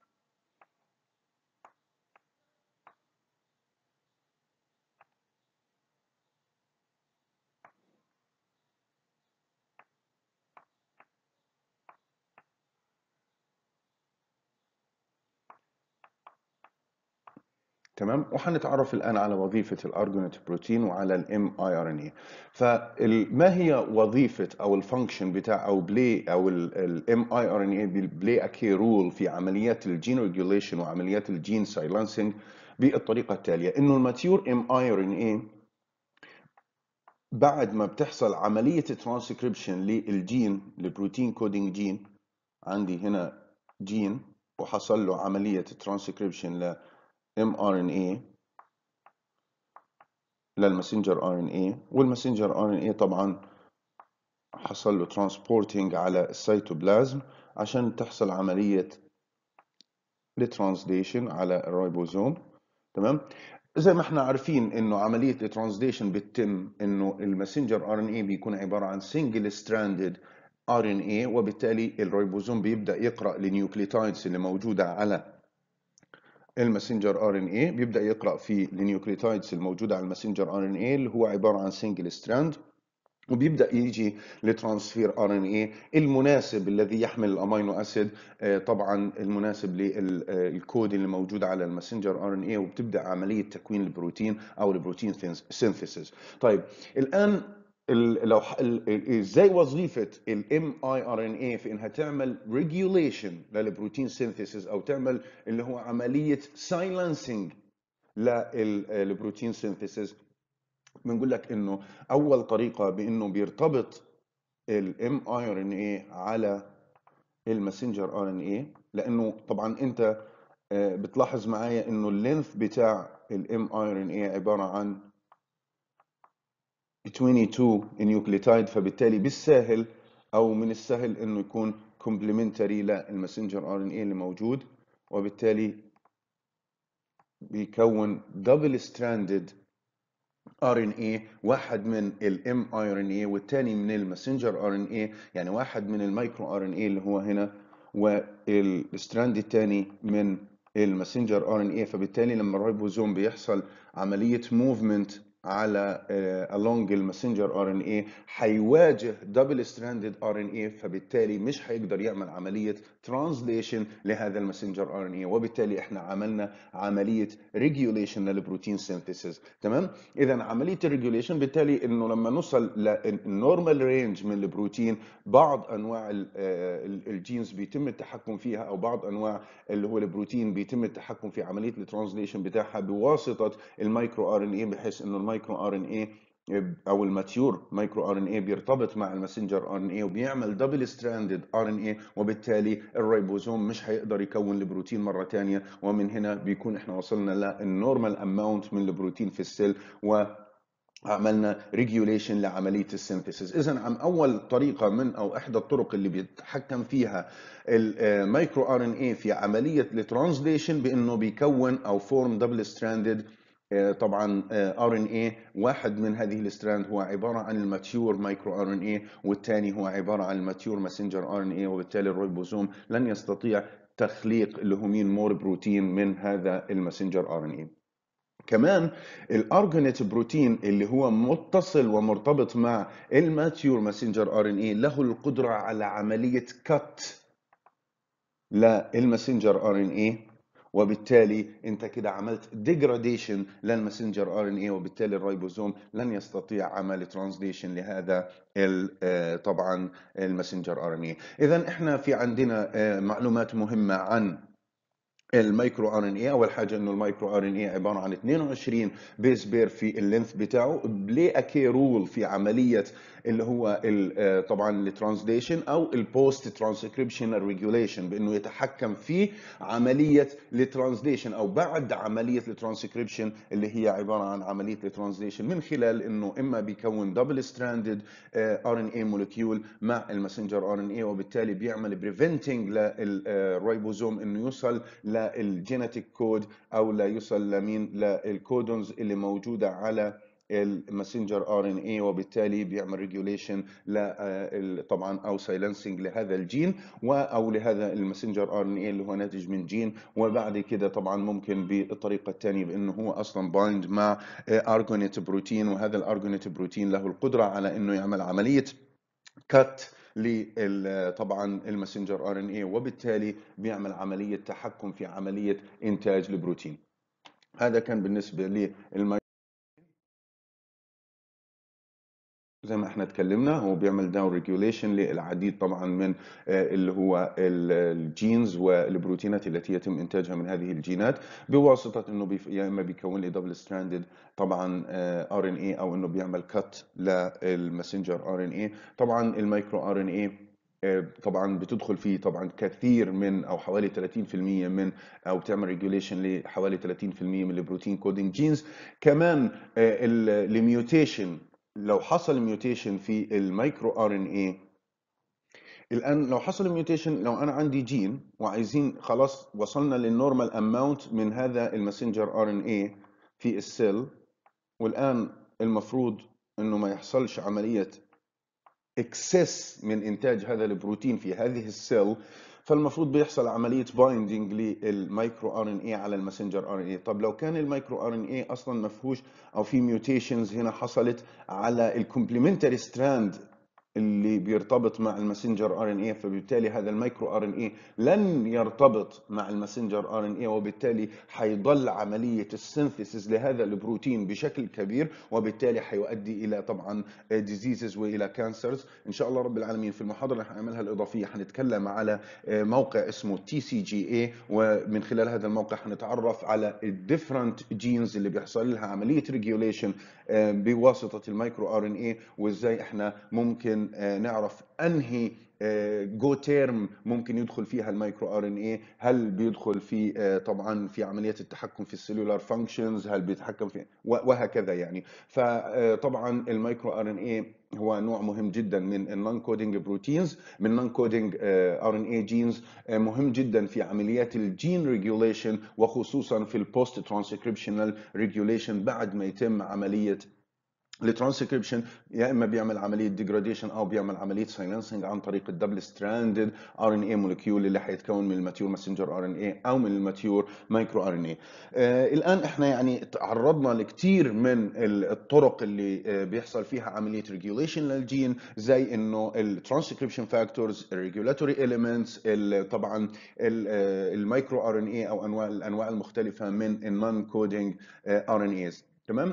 تمام وهنتعرف الان على وظيفه الارجونيت بروتين وعلى الام اي ار ان اي فما هي وظيفه او الفانكشن بتاع او بلاي او الام اي ار ان اي بلاي اكي رول في عمليات الجين ريجوليشن وعمليات الجين سايلنسنج بالطريقه التاليه انه الماتيور ام اي ار ان اي بعد ما بتحصل عمليه ترانسكريبشن للجين البروتين كودينج جين عندي هنا جين وحصل له عمليه ترانسكريبشن ل mRNA للماسنجر RNA والماسنجر RNA طبعا حصل له ترانسبورتنج على السيتوبلازم عشان تحصل عملية الترانسليشن على الريبوزوم تمام زي ما احنا عارفين انه عملية الترانسليشن بتتم انه الماسنجر ار ان اي بيكون عبارة عن سنجل ستراندد ار ان اي وبالتالي الريبوزوم بيبدأ يقرأ النيوكليوتايدز اللي موجودة على الماسنجر ار ان اي بيبدا يقرا في النيوكليوتايدز الموجوده على الماسنجر ار ان اي اللي هو عباره عن سنجل ستراند وبيبدا يجي لترانسفير ار ان اي المناسب الذي يحمل الامينو اسيد آه، طبعا المناسب للكود اللي موجود على الماسنجر ار ان اي وبتبدا عمليه تكوين البروتين او البروتين سينثيسيس طيب الان ال- لو ح- ال- ال- ازاي وظيفه الام اي ار ان اي في انها تعمل ريجوليشن للبروتين سينثيسيس او تعمل اللي هو عمليه سايلنسنج للبروتين سينثيسيس بنقول لك انه اول طريقه بانه بيرتبط الام اي ار ان اي على الماسنجر ار ان اي لانه طبعا انت آه، بتلاحظ معايا انه اللينث بتاع الام اي ار ان اي عباره عن 22 نيوكليتايد فبالتالي بالسهل او من السهل انه يكون كومبلمنتري للماسنجر ار ان اي اللي موجود وبالتالي بيكون دبل ستراندد ار ان اي واحد من الام اي ار ان اي والثاني من الماسنجر ار ان اي يعني واحد من المايكرو ار ان اي اللي هو هنا والستراند الثاني من الماسنجر ار ان اي فبالتالي لما الريبوزوم بيحصل عمليه موفمنت على along الماسنجر ار ان اي هيواجه دبل ستراندد ار ان اي فبالتالي مش هيقدر يعمل عمليه ترانزليشن لهذا الماسنجر ار ان اي وبالتالي احنا عملنا عمليه ريجوليشن للبروتين سينثيسيس تمام اذا عمليه الريجوليشن بالتالي انه لما نوصل للنورمال رينج من البروتين بعض انواع ال- آه، ال- الجينز بيتم التحكم فيها او بعض انواع اللي هو البروتين بيتم التحكم في عمليه الترانزليشن بتاعها بواسطه المايكرو ار ان اي بحيث انه المايكرو ار ان اي او الماتيور مايكرو ار ان اي بيرتبط مع الماسنجر ار ان اي وبيعمل دبل ستراندد ار ان اي وبالتالي الريبوزوم مش هيقدر يكون البروتين مره ثانيه ومن هنا بيكون احنا وصلنا للنورمال اماونت من البروتين في السيل و عملنا ريجوليشن لعمليه السينثيسيس اذا عم اول طريقه من او احدى الطرق اللي بيتحكم فيها المايكرو ار ان اي في عمليه الترانزليشن بانه بيكون او فورم دبل ستراندد طبعا ار ان اي واحد من هذه الستراند هو عباره عن الماتيور مايكرو ار ان اي والثاني هو عباره عن الماتيور ماسنجر ار ان اي وبالتالي الريبوزوم لن يستطيع تخليق اللي هو مين مور بروتين من هذا الماسنجر ار ان اي كمان الارجونيت بروتين اللي هو متصل ومرتبط مع الماتيور ماسنجر ار ان اي له القدره على عمليه كات للماسنجر ار ان اي وبالتالي انت كده عملت ديجراديشن للماسنجر ار ان اي وبالتالي الريبوزوم لن يستطيع عمل ترانزليشن لهذا ال- آه، طبعا الماسنجر ار ان اي اذا احنا في عندنا آه، معلومات مهمه عن المايكرو ار ان اي اول حاجه انه المايكرو ار ان اي عباره عن 22 بيس بير في اللينث بتاعه ليه اكي رول في عمليه اللي هو ال- آه، طبعا الترانسليشن او البوست ترانسكريبشن ريجوليشن بانه يتحكم في عمليه الترانسليشن او بعد عمليه الترانسكريبشن اللي هي عباره عن عمليه الترانسليشن من خلال انه اما بيكون دبل ستراندد ار ان اي مولكيول مع الماسنجر ار ان اي وبالتالي بيعمل بريفنتنج للريبوزوم انه يوصل للجينيتيك كود او لا يوصل لمين للكودونز اللي موجوده على الماسنجر ار ان اي وبالتالي بيعمل ريجوليشن ل طبعا او سايلنسنج لهذا الجين و او لهذا الماسنجر ار ان اي اللي هو ناتج من جين وبعد كده طبعا ممكن بالطريقه الثانيه بانه هو اصلا بايند مع ارجونيت بروتين وهذا الارجونيت بروتين له القدره على انه يعمل عمليه كات لل طبعا الماسنجر ار ان اي وبالتالي بيعمل عمليه تحكم في عمليه انتاج البروتين هذا كان بالنسبه للماي زي ما احنا اتكلمنا هو بيعمل داون ريجوليشن للعديد طبعا من آه، اللي هو ال- الجينز والبروتينات التي يتم انتاجها من هذه الجينات بواسطه انه بيف... يا اما بيكون لي دبل ستراندد طبعا ار ان اي او انه بيعمل كات للماسنجر ار ان اي طبعا المايكرو ار ان اي طبعا بتدخل فيه طبعا كثير من او حوالي 30% من او بتعمل ريجوليشن لحوالي 30% من البروتين كودينج جينز كمان الميوتيشن لو حصل ميوتيشن في المايكرو ار ان اي الان لو حصل ميوتيشن لو انا عندي جين وعايزين خلاص وصلنا للنورمال اماونت من هذا الماسنجر ار ان اي في السيل والان المفروض انه ما يحصلش عمليه اكسس من انتاج هذا البروتين في هذه السيل فالمفروض بيحصل عمليه بايندينج للمايكرو ار ان اي على الماسنجر ار ان اي طب لو كان المايكرو ار ان اي اصلا ما فيهوش او في ميوتيشنز هنا حصلت على الكومبلمنتري ستراند اللي بيرتبط مع الماسنجر ار ان اي فبالتالي هذا المايكرو ار ان اي لن يرتبط مع الماسنجر ار ان اي وبالتالي حيضل عمليه السينثيسيس لهذا البروتين بشكل كبير وبالتالي حيؤدي الى طبعا ديزيزز والى كانسرز ان شاء الله رب العالمين في المحاضره اللي حنعملها الاضافيه حنتكلم على موقع اسمه تي سي جي اي ومن خلال هذا الموقع حنتعرف على الديفرنت جينز اللي بيحصل لها عمليه ريجوليشن بواسطه المايكرو ار ان اي وازاي احنا ممكن نعرف انهي جو تيرم ممكن يدخل فيها المايكرو ار ان اي هل بيدخل في طبعا في عمليه التحكم في السيلولار فانكشنز هل بيتحكم في وهكذا يعني فطبعا المايكرو ار ان اي هو نوع مهم جدا من النون كودينج بروتينز من نون كودينج ار ان اي جينز مهم جدا في عمليات الجين ريجوليشن وخصوصا في البوست ترانسكريبشنال ريجوليشن بعد ما يتم عمليه الترانسكريبشن يا اما بيعمل عمليه ديجراديشن او بيعمل عمليه سايلنسنج عن طريق الدبل ستراندد ار ان اي مولكيول اللي حيتكون من الماتيور ماسنجر ار ان اي او من الماتيور مايكرو ار ان اي الان احنا يعني تعرضنا لكثير من الطرق اللي آه بيحصل فيها عمليه ريجوليشن للجين زي انه الترانسكريبشن فاكتورز الريجولاتوري اليمنتس طبعا المايكرو ار ان اي او انواع الانواع المختلفه من النون كودينج ار ان ايز تمام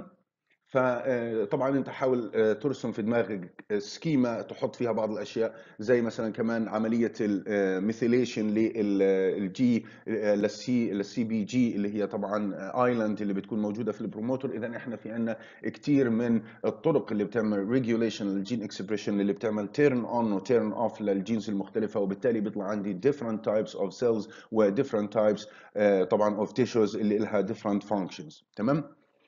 فطبعا انت حاول ترسم في دماغك سكيما تحط فيها بعض الاشياء زي مثلا كمان عمليه الميثيليشن للجي للسي للسي بي جي اللي هي طبعا ايلاند اللي بتكون موجوده في البروموتور اذا احنا في عندنا كثير من الطرق اللي بتعمل ريجوليشن للجين اكسبريشن اللي بتعمل تيرن اون وتيرن اوف للجينز المختلفه وبالتالي بيطلع عندي different types of cells و different types طبعا of tissues اللي لها different functions تمام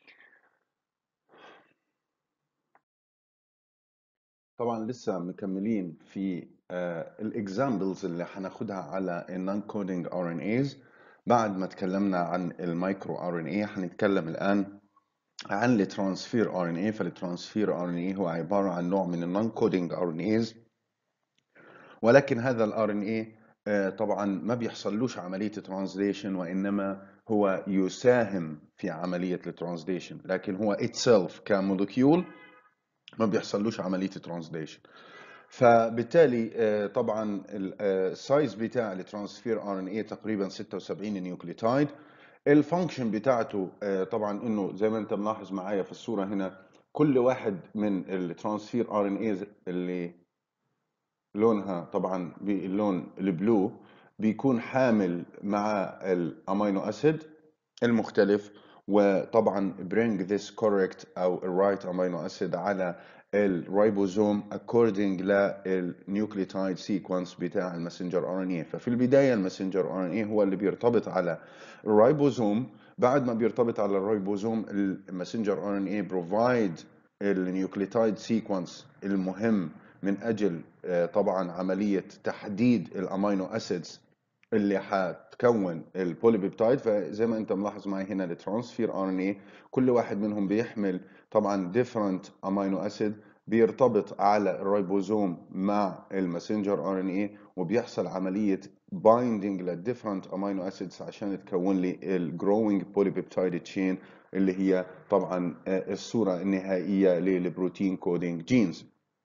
طبعا لسه مكملين في الاكزامبلز اللي هناخدها على النون كودينج ار ان ايز بعد ما تكلمنا عن المايكرو ار ان اي هنتكلم الان عن الترانسفير ار ان اي فالترانسفير ار ان اي هو عباره عن نوع من النون كودينج ار ان ايز ولكن هذا الار ان اي طبعا ما بيحصلوش عمليه ترانزليشن وانما هو يساهم في عمليه الترانزليشن لكن هو itself كمولكيول ما بيحصلوش عمليه ترانزليشن فبالتالي طبعا السايز بتاع الترانسفير ار ان اي تقريبا 76 نيوكليوتايد الفانكشن بتاعته طبعا انه زي ما انت ملاحظ معايا في الصوره هنا كل واحد من الترانسفير ار ان اي اللي لونها طبعا باللون البلو بيكون حامل مع الامينو اسيد المختلف وطبعا bring this correct او right amino acid على الريبوزوم according للنيوكليوتايد سيكونس بتاع الماسنجر ار ان اي ففي البدايه الماسنجر ار ان اي هو اللي بيرتبط على الريبوزوم بعد ما بيرتبط على الريبوزوم الماسنجر ار ان اي بروفايد النيوكليوتايد سيكونس المهم من اجل طبعا عمليه تحديد الامينو اسيدز اللي هتكون البوليبيبتايد فزي ما انت ملاحظ معي هنا الترانسفير ار ان اي كل واحد منهم بيحمل طبعا different امينو اسيد بيرتبط على الريبوزوم مع الماسنجر ار ان اي وبيحصل عمليه بايندينج للديفرنت امينو اسيدز عشان تكون لي الجروينج بوليبيبتايد تشين اللي هي طبعا الصوره النهائيه للبروتين كودينج جينز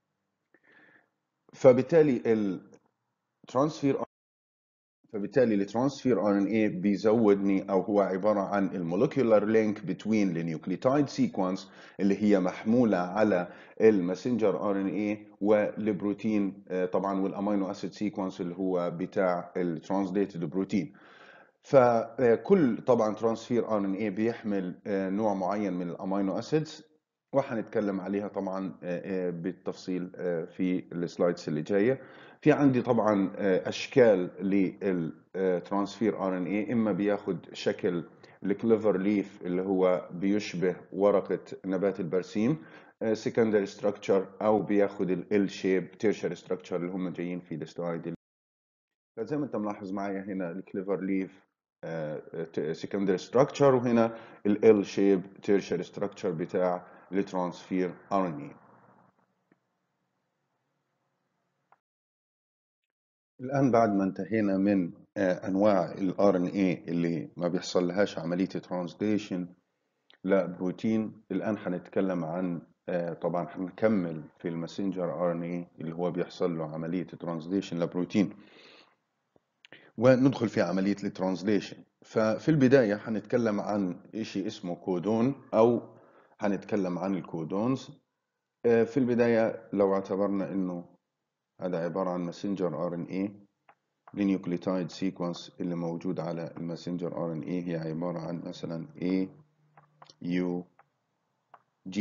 فبالتالي الترانسفير فبالتالي الترانسفير ار ان اي بيزودني او هو عباره عن المولكيولار لينك بين النيوكليوتايد سيكونس اللي هي محموله على الماسنجر ار ان اي والبروتين طبعا والامينو اسيد سيكونس اللي هو بتاع الترانسليتد بروتين فكل طبعا ترانسفير ار ان اي بيحمل نوع معين من الامينو اسيدز وهنتكلم عليها طبعا بالتفصيل في السلايدز اللي جايه في عندي طبعا اشكال للترانسفير ار ان اي اما بياخد شكل الكليفر ليف اللي هو بيشبه ورقه نبات البرسيم سكندري ستراكشر او بياخد ال شيب تيرشر ستراكشر اللي هم جايين في السلايد فزي ما انت ملاحظ معايا هنا الكليفر ليف سكندري ستراكشر وهنا ال شيب تيرشر ستراكشر بتاع الترانسفير ار ان اي الآن بعد ما انتهينا من آه، أنواع ال RNA اللي ما بيحصل لهاش عملية ترانسليشن لبروتين الآن هنتكلم عن آه، طبعا هنكمل في الماسنجر RNA اللي هو بيحصل له عملية ترانسليشن لبروتين وندخل في عملية الترانسليشن ففي البداية هنتكلم عن شيء اسمه كودون أو هنتكلم عن الكودونز آه، في البداية لو اعتبرنا إنه هذا عبارة عن ماسنجر ار ان اي النيوكليوتايد سيكونس اللي موجود على الماسنجر ار ان اي هي عبارة عن مثلا A U G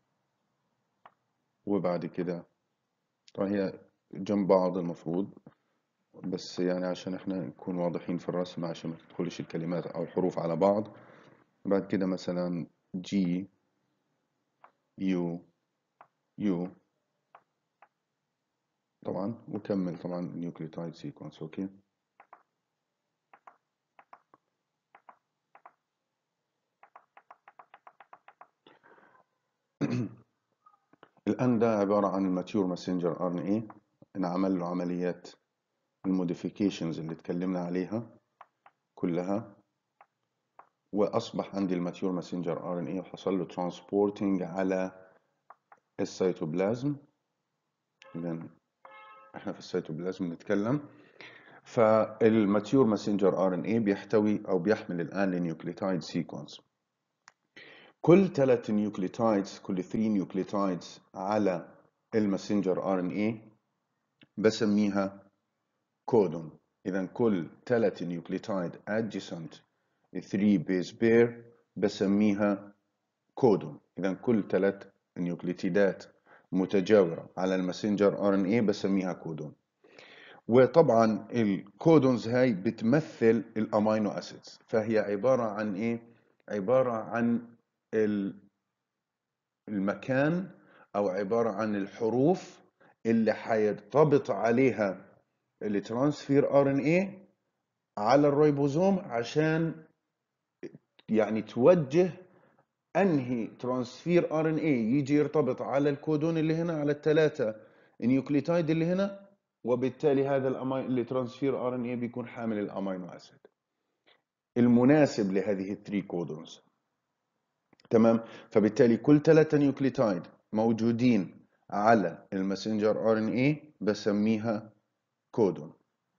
وبعد كده طبعا هي جنب بعض المفروض بس يعني عشان احنا نكون واضحين في الرسم عشان ما تدخلش الكلمات او الحروف على بعض بعد كده مثلا G U U طبعا وكمل طبعا نيوكليوتايد سيكونس اوكي الآن ده عبارة عن الماتيور ماسنجر ار ان اي انعمل له عمليات الموديفيكيشنز اللي اتكلمنا عليها كلها واصبح عندي الماتيور ماسنجر ار ان اي وحصل له ترانسبورتنج على السيتوبلازم اذا احنا في السيتوبلازم نتكلم فالماتيور ماسنجر ار ان اي بيحتوي او بيحمل الان النيوكليوتايد سيكونس كل ثلاث نيوكليوتايدز كل 3 نيوكليوتايدز على الماسنجر ار ان اي بسميها كودون اذا كل ثلاث نيوكليوتايد adjacent 3 بيز بير بسميها كودون اذا كل ثلاث نيوكليتيدات متجاورة على الماسنجر ار ان اي بسميها كودون وطبعا الكودونز هاي بتمثل الامينو اسيدز فهي عبارة عن ايه عبارة عن ال- المكان او عبارة عن الحروف اللي حيرتبط عليها الترانسفير ار ان اي على الريبوزوم عشان يعني توجه انهي ترانسفير ار ان اي يجي يرتبط على الكودون اللي هنا على الثلاثه نيوكليوتايد اللي هنا وبالتالي هذا الأمي... اللي ترانسفير ار ان اي بيكون حامل الامينو اسيد المناسب لهذه الثري كودونز تمام فبالتالي كل ثلاثه نيوكليوتايد موجودين على الماسنجر ار ان اي بسميها كودون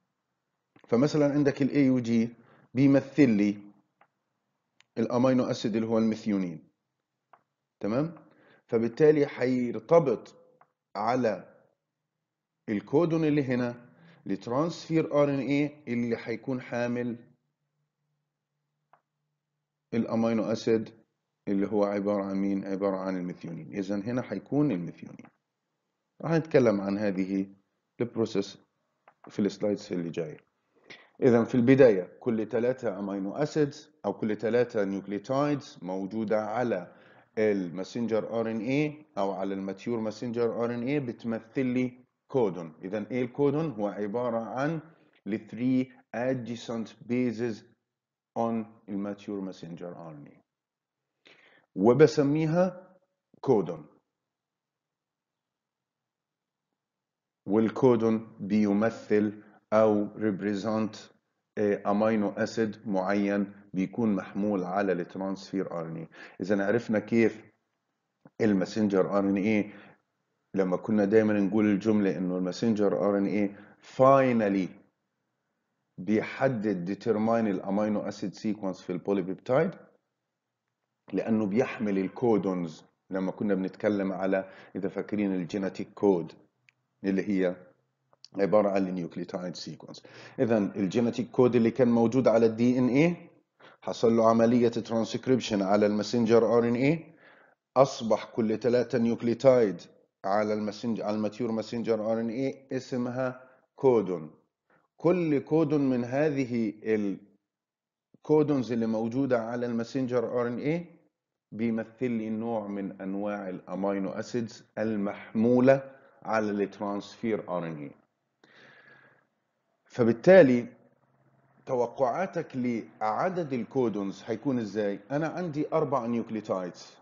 فمثلا عندك الاي يو جي بيمثل لي الامينو اسيد اللي هو الميثيونين تمام فبالتالي حيرتبط على الكودون اللي هنا لترانسفير ار ان اي اللي حيكون حامل الامينو اسيد اللي هو عباره عن مين عباره عن الميثيونين اذا هنا حيكون الميثيونين راح نتكلم عن هذه البروسيس في السلايدز اللي جايه اذا في البدايه كل ثلاثه امينو اسيدز او كل ثلاثه نيوكليوتايدز موجوده على الماسنجر ار ان اي او على الماتيور ماسنجر ار ان اي بتمثل لي كودون اذا ايه الكودون هو عباره عن ال 3 adjacent bases on الماتيور ماسنجر ار ان اي وبسميها كودون والكودون بيمثل او represent امينو اسيد معين بيكون محمول على الترانسفير ار ان اي اذا عرفنا كيف الماسنجر ار ان اي لما كنا دايما نقول الجمله انه الماسنجر ار ان اي فاينلي بيحدد ديترماين الامينو اسيد سيكونس في البوليبيبتايد لانه بيحمل الكودونز لما كنا بنتكلم على اذا فاكرين الجينيتيك كود اللي هي عباره عن النيوكليوتايد سيكونس اذا الجينيتيك كود اللي كان موجود على الدي ان اي حصل له عمليه ترانسكريبشن على الماسنجر ار ان اي اصبح كل ثلاثه نيوكليوتايد على الماسنجر على الماتيور ماسنجر ار ان اي اسمها كودون كل كودون من هذه الكودونز اللي موجوده على الماسنجر ار ان اي بيمثل لي نوع من انواع الامينو اسيدز المحموله على الترانسفير ار ان اي فبالتالي توقعاتك لعدد الكودونز هيكون ازاي انا عندي اربع نيوكليوتايدز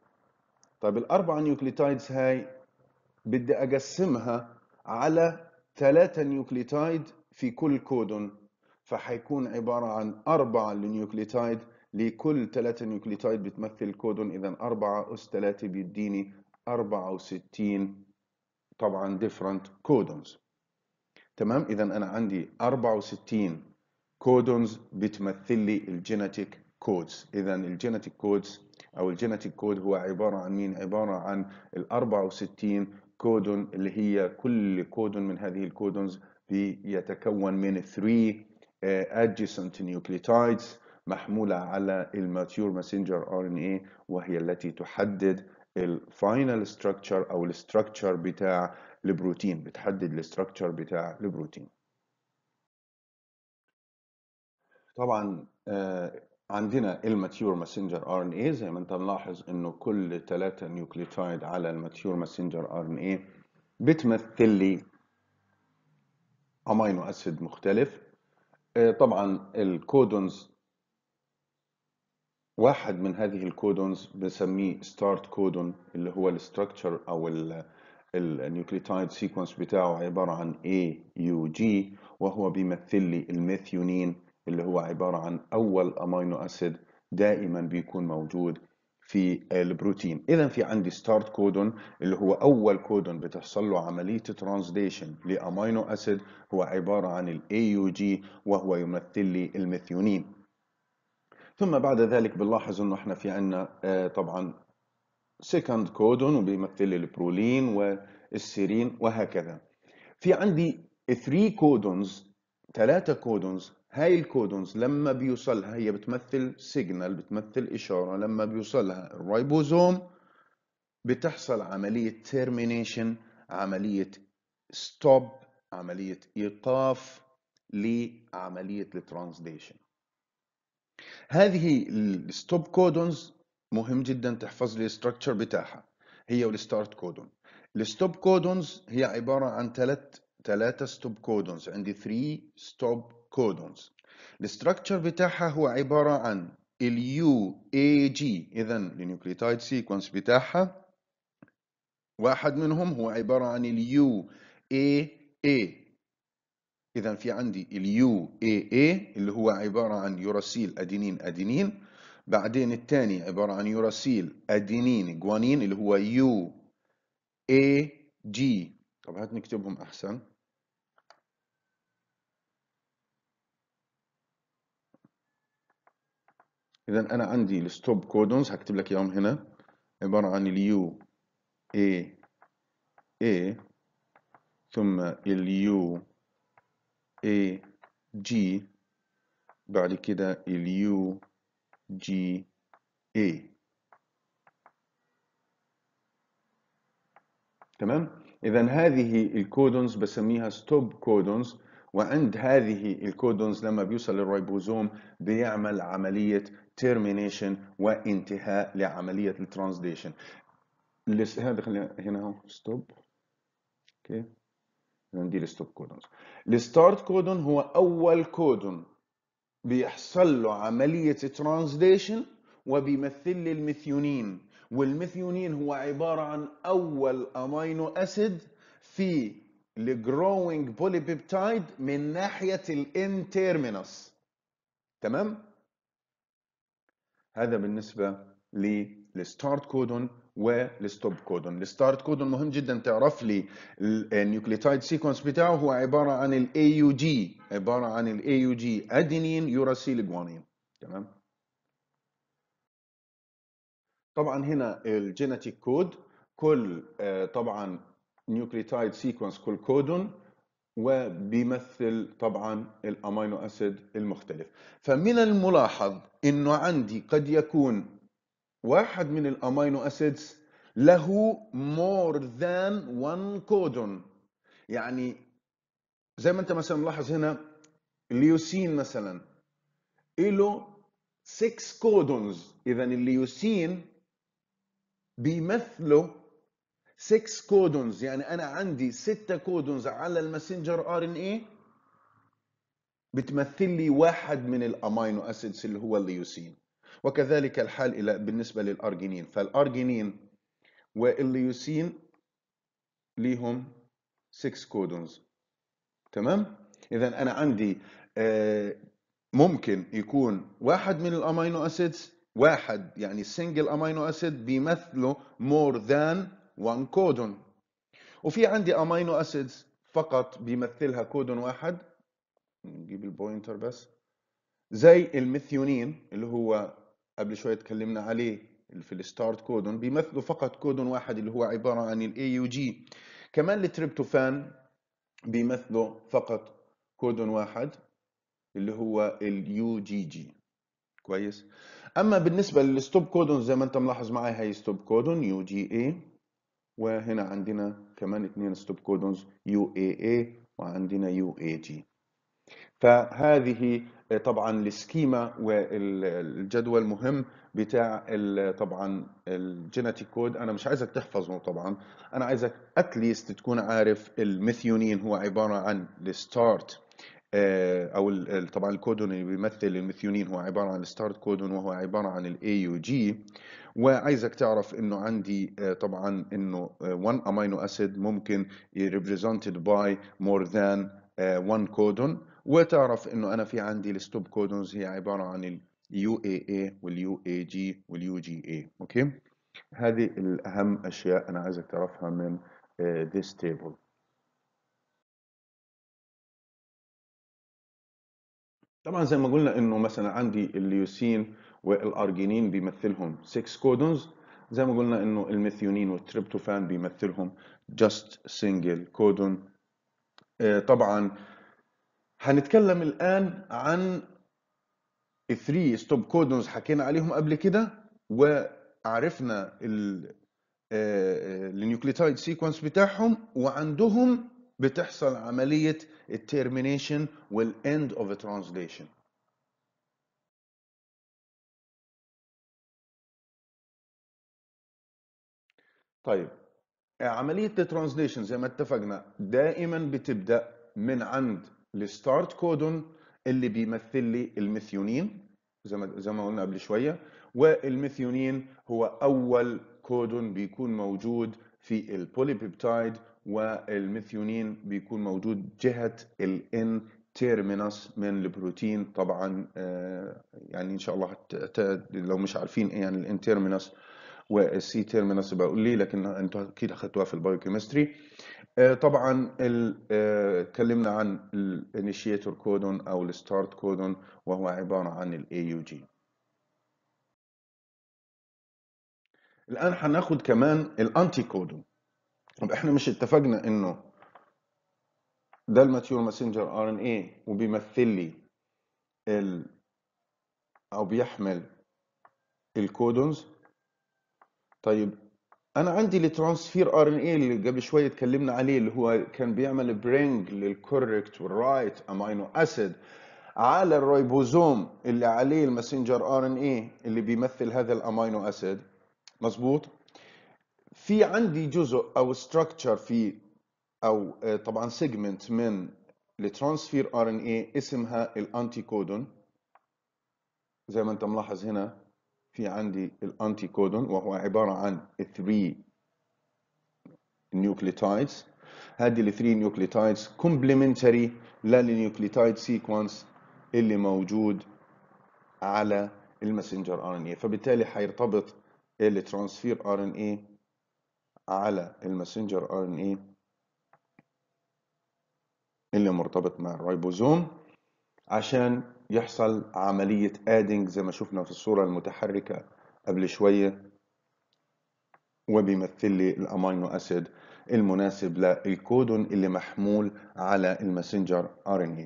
طيب الاربع نيوكليوتايدز هاي بدي اقسمها على ثلاثة نيوكليتايد في كل كودون فحيكون عبارة عن أربعة نيوكليتايد لكل ثلاثة نيوكليتايد بتمثل كودون إذا أربعة أس ثلاثة بيديني أربعة وستين طبعا different codons تمام إذا أنا عندي أربعة وستين كودونز بتمثل لي الجينيتيك كودز إذا الجينيتيك كودز أو الجينيتيك كود هو عبارة عن مين؟ عبارة عن ال 64 كودون اللي هي كل كودون من هذه الكودونز بيتكون من 3 adjacent nucleotides محمولة على الماتيور ماسنجر ار ان اي وهي التي تحدد الفاينل ستراكشر او الستراكشر بتاع البروتين بتحدد الستراكشر بتاع البروتين طبعا آه، عندنا الماتيور ماسنجر ار ان اي زي ما انت ملاحظ انه كل ثلاثة نيوكليوتايد على الماتيور ماسنجر ار ان اي بتمثل لي امينو اسيد مختلف آه، طبعا الكودونز واحد من هذه الكودونز بسميه ستارت كودون اللي هو الستراكشر او النيوكليوتايد سيكونس بتاعه عبارة عن A U G وهو بيمثل لي الميثيونين اللي هو عبارة عن أول أمينو أسيد دائما بيكون موجود في البروتين إذا في عندي ستارت كودون اللي هو أول كودون بتحصل له عملية ترانزليشن لأمينو أسيد هو عبارة عن ال AUG وهو يمثل لي الميثيونين ثم بعد ذلك بنلاحظ انه احنا في عندنا آه، طبعا سكند كودون وبيمثل لي البرولين والسيرين وهكذا في عندي 3 كودونز ثلاثة كودونز هاي الكودونز لما بيوصلها هي بتمثل سيجنال بتمثل إشارة لما بيوصلها الرايبوزوم بتحصل عملية تيرمينيشن عملية ستوب عملية إيقاف لعملية الترانسليشن هذه الستوب كودونز مهم جدا تحفظ لي الستراكشر بتاعها هي والستارت كودون الستوب كودونز هي عبارة عن ثلاث ثلاثة ستوب كودونز عندي 3 ستوب كودونز الستراكشر بتاعها هو عبارة عن اليو اي جي اذا النيوكليوتايد سيكونس بتاعها واحد منهم هو عبارة عن اليو اي اي اذا في عندي اليو اي اي اللي هو عبارة عن يوراسيل ادينين ادينين بعدين الثاني عبارة عن يوراسيل ادينين جوانين اللي هو يو اي جي طب هات نكتبهم احسن اذا انا عندي الستوب كودونز هكتب لك اياهم هنا عباره عن اليو اي اي ثم اليو اي جي بعد كده اليو جي اي تمام اذا هذه الكودونز بسميها ستوب كودونز وعند هذه الكودونز لما بيوصل للريبوزوم بيعمل عمليه termination وانتهاء لعملية الترانزليشن هذا خلينا هنا اهو ستوب اوكي ندي الستوب كودونز الستارت كودون هو اول كودون بيحصل له عملية ترانزليشن وبيمثل لي الميثيونين والميثيونين هو عبارة عن أول أمينو أسيد في الجروينج بوليبيبتايد من ناحية الان تيرمينس تمام؟ هذا بالنسبة للستارت كودون والستوب كودون الستارت كودون مهم جدا تعرف لي النيوكليوتايد سيكونس بتاعه هو عبارة عن الاي يو جي عبارة عن الاي يو جي ادينين يوراسيل جوانين تمام طبعا هنا الجينيتيك كود كل آه، طبعا نيوكليوتايد سيكونس كل كودون وبيمثل طبعا الامينو اسيد المختلف فمن الملاحظ انه عندي قد يكون واحد من الامينو اسيدز له more than one codon يعني زي ما انت مثلا ملاحظ هنا الليوسين مثلا له 6 كودونز اذا الليوسين بيمثلوا 6 كودونز يعني انا عندي 6 كودونز على الماسنجر ار ان اي بتمثل لي واحد من الامينو اسيدز اللي هو الليوسين وكذلك الحال الى بالنسبه للارجينين فالارجينين والليوسين ليهم 6 كودونز تمام اذا انا عندي آه، ممكن يكون واحد من الامينو اسيدز واحد يعني سنجل امينو اسيد بيمثله more than one كودون وفي عندي امينو اسيدز فقط بيمثلها كودون واحد نجيب البوينتر بس زي الميثيونين اللي هو قبل شويه اتكلمنا عليه اللي في الستارت كودون بيمثلوا فقط كودون واحد اللي هو عباره عن الاي يو جي كمان التريبتوفان بيمثلوا فقط كودون واحد اللي هو اليو جي جي كويس اما بالنسبه للستوب كودون زي ما انت ملاحظ معي هي ستوب كودون يو جي اي وهنا عندنا كمان اثنين ستوب كودونز يو اي اي وعندنا يو اي جي فهذه طبعا السكيما والجدول المهم بتاع طبعا الجينيتيك كود انا مش عايزك تحفظه طبعا انا عايزك اتليست تكون عارف الميثيونين هو عباره عن الستارت او طبعا الكودون اللي بيمثل الميثيونين هو عباره عن الستارت كودون وهو عباره عن الاي يو جي وعايزك تعرف انه عندي طبعا انه one amino acid ممكن represented by more than one codon وتعرف انه انا في عندي الستوب كودونز هي عباره عن اليو اي اي واليو اي جي واليو جي اي اوكي هذه الاهم اشياء انا عايزك تعرفها من this table طبعا زي ما قلنا انه مثلا عندي الليوسين والارجينين بيمثلهم 6 كودونز زي ما قلنا انه الميثيونين والتريبتوفان بيمثلهم just single كودون طبعا هنتكلم الان عن الثري ستوب كودونز حكينا عليهم قبل كده وعرفنا النيوكليوتايد سيكونس بتاعهم وعندهم بتحصل عملية التيرمينيشن والاند اوف ترانزليشن طيب عملية الترانزليشن زي ما اتفقنا دائما بتبدأ من عند الستارت كودون اللي بيمثل لي الميثيونين زي ما زي ما قلنا قبل شويه والميثيونين هو اول كودون بيكون موجود في البوليبيبتايد والميثيونين بيكون موجود جهه الان تيرمينس من البروتين طبعا يعني ان شاء الله لو مش عارفين ايه يعني الان تيرمينس والسي تيرمينس بقول لي لكن انتوا اكيد اخذتوها في البايوكيمستري طبعا اتكلمنا عن الانيشيتور كودون او الستارت كودون وهو عباره عن الاي يو جي الان هناخد كمان الانتي كودون طب احنا مش اتفقنا انه ده الماتيور ماسنجر ار ان اي وبيمثل لي ال او بيحمل الكودونز طيب انا عندي الترانسفير ار ان اي اللي قبل شويه اتكلمنا عليه اللي هو كان بيعمل برينج للكوريكت والرايت امينو اسيد على الريبوزوم اللي عليه الماسنجر ار ان اي اللي بيمثل هذا الامينو اسيد مظبوط في عندي جزء او ستراكشر في او طبعا سيجمنت من الترانسفير ار ان اي اسمها الانتي كودون زي ما انت ملاحظ هنا في عندي الانتي كودون وهو عباره عن 3 نيوكليوتايدز هذه ال 3 نيوكليوتايدز كومبلمنتري للنيوكليوتايد سيكونس اللي موجود على الماسنجر ار ان اي فبالتالي حيرتبط الترانسفير ار ان اي على الماسنجر ار ان اي اللي مرتبط مع الريبوزوم عشان يحصل عملية ادنج زي ما شفنا في الصورة المتحركة قبل شوية وبيمثل لي الامينو اسيد المناسب للكودون اللي محمول على الماسنجر ار ان اي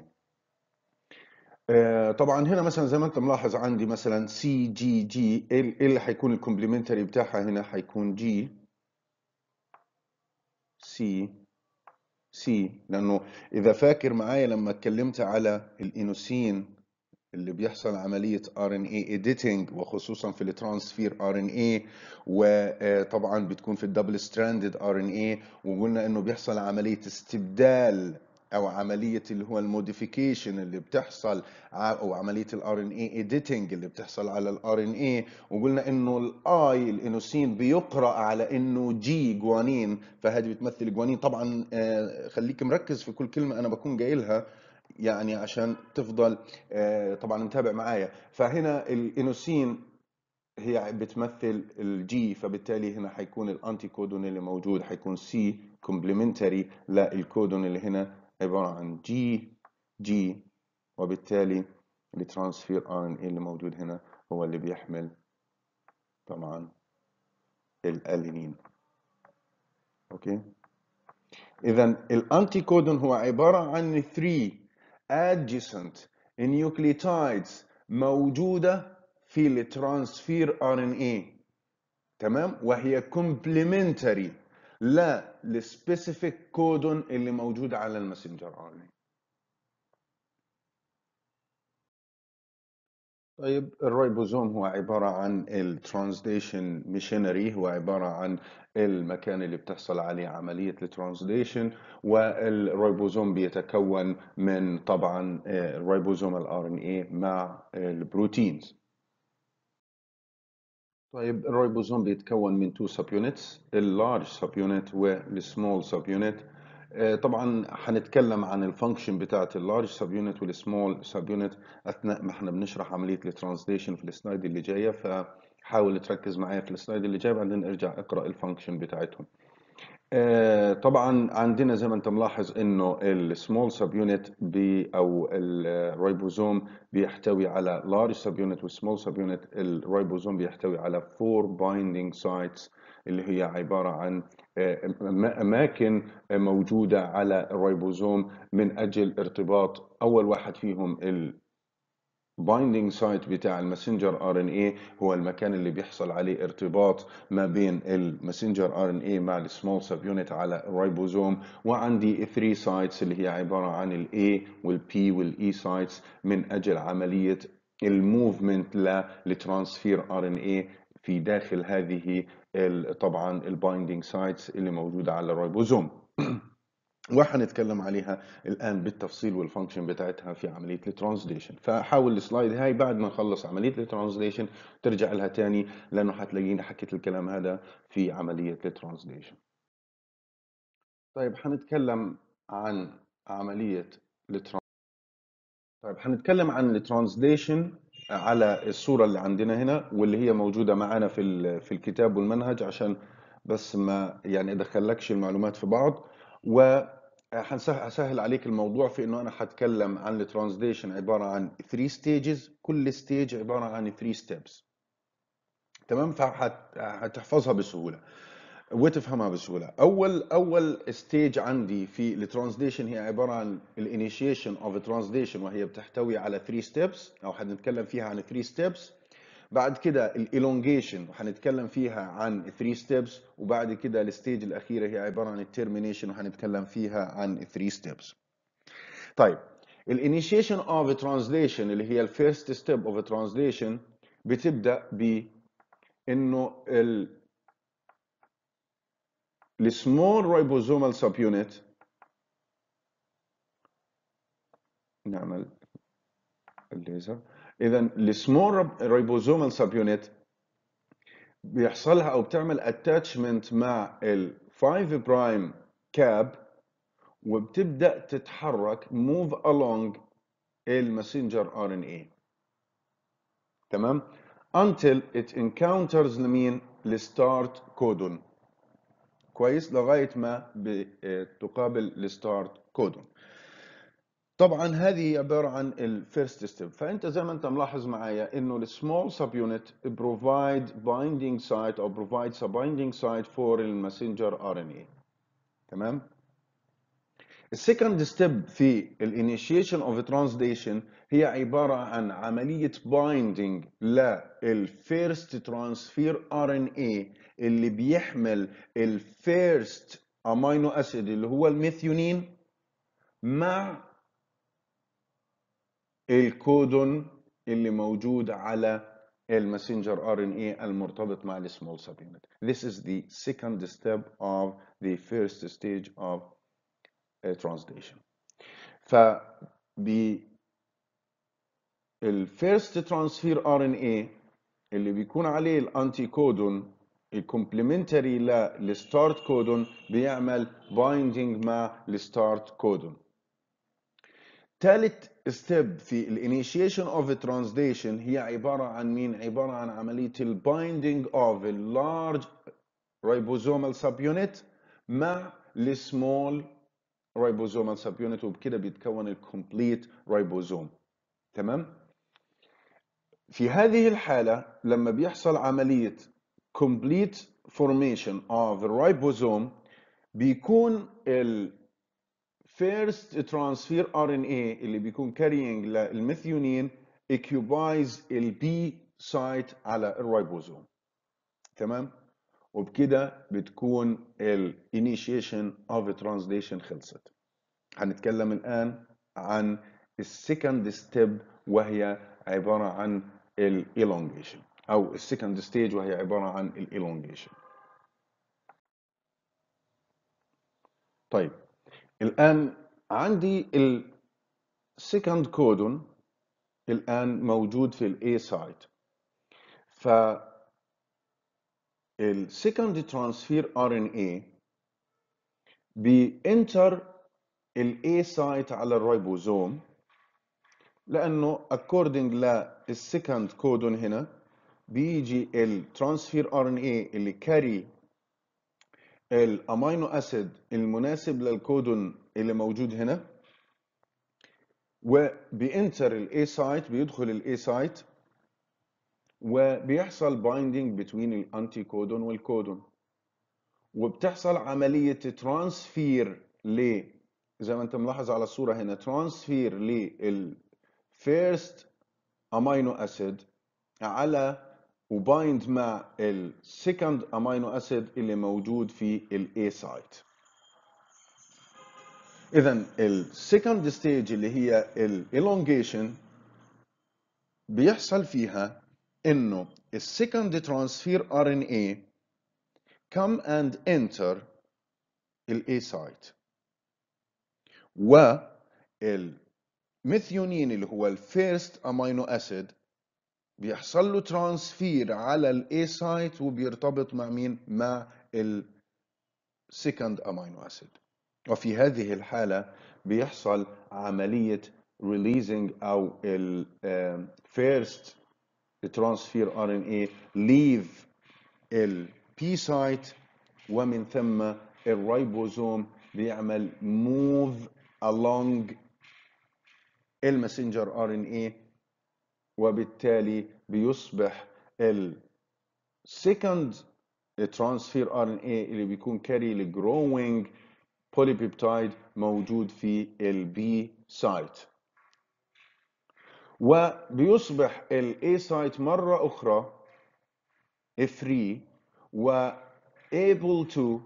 طبعا هنا مثلا زي ما انت ملاحظ عندي مثلا سي جي جي ايه اللي هيكون الكومبلمنتري بتاعها هنا هيكون جي سي سي لانه اذا فاكر معايا لما اتكلمت على الانوسين اللي بيحصل عمليه ار ان اي اديتنج وخصوصا في الترانسفير ار ان اي وطبعا بتكون في الدبل ستراندد ار ان اي وقلنا انه بيحصل عمليه استبدال او عمليه اللي هو الموديفيكيشن اللي بتحصل ع- او عمليه الار ان اي اديتنج اللي بتحصل على الار ان اي وقلنا انه الاي الانوسين بيقرا على انه جي جوانين فهذه بتمثل جوانين طبعا آه، خليك مركز في كل كلمه انا بكون قايلها يعني عشان تفضل آه، طبعا متابع معايا فهنا الانوسين هي بتمثل الجي فبالتالي هنا حيكون الانتي كودون اللي موجود حيكون سي كومبلمنتري للكودون اللي هنا عباره عن جي جي وبالتالي الترانسفير ار ان اي اللي موجود هنا هو اللي بيحمل طبعا الالينين اوكي اذا الانتي كودون هو عباره عن 3 adjacent nucleotides موجوده في الترانسفير ار ان اي تمام وهي كومبلمنتري للسبيسيفيك كودون اللي موجود على الماسنجر ار ان اي طيب الريبوزوم هو عبارة عن الترانسليشن ميشنري هو عبارة عن المكان اللي بتحصل عليه عملية الترانسليشن والريبوزوم بيتكون من طبعا الريبوزوم الار ان اي مع البروتينز طيب الريبوزوم بيتكون من تو سب يونتس اللارج سب يونت والسمول سب يونت طبعا هنتكلم عن الفانكشن بتاعت اللارج سب يونت والسمول سب يونت اثناء ما احنا بنشرح عمليه الترانسليشن في السلايد اللي جايه فحاول تركز معايا في السلايد اللي جاي بعدين ارجع اقرا الفانكشن بتاعتهم آه، طبعا عندنا زي ما انت ملاحظ انه السمول سب يونت او الريبوزوم بيحتوي على لارج سب يونت والسمول سب يونت الريبوزوم بيحتوي على فور بايندينج سايتس اللي هي عباره عن آه، اماكن موجوده على الريبوزوم من اجل ارتباط اول واحد فيهم ال بايندينج سايت بتاع الماسنجر ار ان اي هو المكان اللي بيحصل عليه ارتباط ما بين الماسنجر ار ان اي مع السمول سب يونت على الريبوزوم وعندي 3 سايتس اللي هي عباره عن الاي والبي والاي سايتس من اجل عمليه الموفمنت للترانسفير ار ان اي في داخل هذه ال- طبعا البايندينج سايتس اللي موجوده على الريبوزوم وحنتكلم عليها الان بالتفصيل والفانكشن بتاعتها في عمليه الترانسليشن فحاول السلايد هاي بعد ما نخلص عمليه الترانسليشن ترجع لها تاني لانه حتلاقيني حكيت الكلام هذا في عمليه الترانسليشن طيب حنتكلم عن عمليه الترانسليشن طيب حنتكلم عن الترانسليشن على الصوره اللي عندنا هنا واللي هي موجوده معانا في ال- في الكتاب والمنهج عشان بس ما يعني ادخلكش المعلومات في بعض و هسهل عليك الموضوع في انه انا حتكلم عن الترانسليشن عباره عن 3 ستيجز كل ستيج عباره عن 3 ستيبس تمام فهتحفظها بسهوله وتفهمها بسهوله اول اول ستيج عندي في الترانسليشن هي عباره عن الانيشيشن اوف ترانسليشن وهي بتحتوي على 3 ستيبس او حنتكلم فيها عن 3 ستيبس بعد كده الالونجيشن وهنتكلم فيها عن 3 ستيبس وبعد كده الستيج الاخيره هي عباره عن الترمينيشن وهنتكلم فيها عن 3 ستيبس طيب الانيشيشن اوف ترانسليشن اللي هي الفيرست ستيب اوف ترانسليشن بتبدا ب انه ال السمول ريبوزومال سب يونت نعمل الليزر اذا السمول ريبوزومال سب يونت بيحصلها او بتعمل اتاتشمنت مع ال 5 برايم كاب وبتبدا تتحرك موف along الماسنجر ار ان اي تمام until it encounters لمين الستارت كودون كويس لغايه ما بتقابل الستارت كودون طبعا هذه عباره عن الفيرست ستيب فانت زي ما انت ملاحظ معايا انه السمول سب يونت بروفايد بايندينج سايت او بروفايدز ا بايندينج سايت فور الماسنجر ار ان اي تمام السكند ستيب في الانيشيشن اوف ترانسليشن هي عباره عن عمليه بايندينج للفيرست ترانسفير ار ان اي اللي بيحمل الفيرست امينو اسيد اللي هو الميثيونين مع الكودون اللي موجود على الماسنجر ار ان اي المرتبط مع السمول سب يونت. This is the second step of the first stage of uh, translation. ف ب الفيرست ترانسفير ار ان اي اللي بيكون عليه الانتي كودون الكومبلمنتري للستارت كودون بيعمل بايندينج مع الستارت كودون ثالث ستيب في الانيشيشن اوف ترانزليشن هي عباره عن مين عباره عن عمليه البايندينج اوف اللارج رايبوزومال سب يونت مع السمول رايبوزومال سب يونت وبكده بيتكون الكومبليت رايبوزوم تمام في هذه الحاله لما بيحصل عمليه complete formation of the ribosome بيكون ال first transfer RNA اللي بيكون carrying للميثيونين occupies ال B site على الريبوزوم تمام وبكده بتكون ال initiation of translation خلصت هنتكلم الآن عن السكند ستيب وهي عبارة عن ال elongation او السكند ستيج وهي عباره عن الالونجيشن طيب الان عندي السكند كودون الان موجود في الاي سايت ف السكند ترانسفير ار ان اي بينتر الاي سايت على الريبوزوم لانه according للسكند كودون هنا بيجي الترانسفير ار ان اي اللي كاري الامينو اسيد المناسب للكودون اللي موجود هنا وبينتر الاي سايت بيدخل الاي سايت وبيحصل بايندينج بين الانتي كودون والكودون وبتحصل عمليه ترانسفير ل زي ما انت ملاحظ على الصوره هنا ترانسفير للفيرست امينو اسيد على وبايند مع السكند امينو اسيد اللي موجود في الاي سايت اذا السكند ستيج اللي هي الالونجيشن بيحصل فيها انه السكند ترانسفير ار ان اي come and enter الاي سايت والميثيونين اللي هو الفيرست امينو اسيد بيحصل له ترانسفير على الاي سايت وبيرتبط مع مين مع السكند امينو اسيد وفي هذه الحالة بيحصل عملية releasing أو ال first transfer RNA leave ال P site ومن ثم الريبوزوم بيعمل move along المسنجر RNA وبالتالي بيصبح ال second transfer RNA اللي بيكون كاري لجروينج بوليبيبتايد موجود في البي سايت وبيصبح الاي سايت مرة أخرى free و able to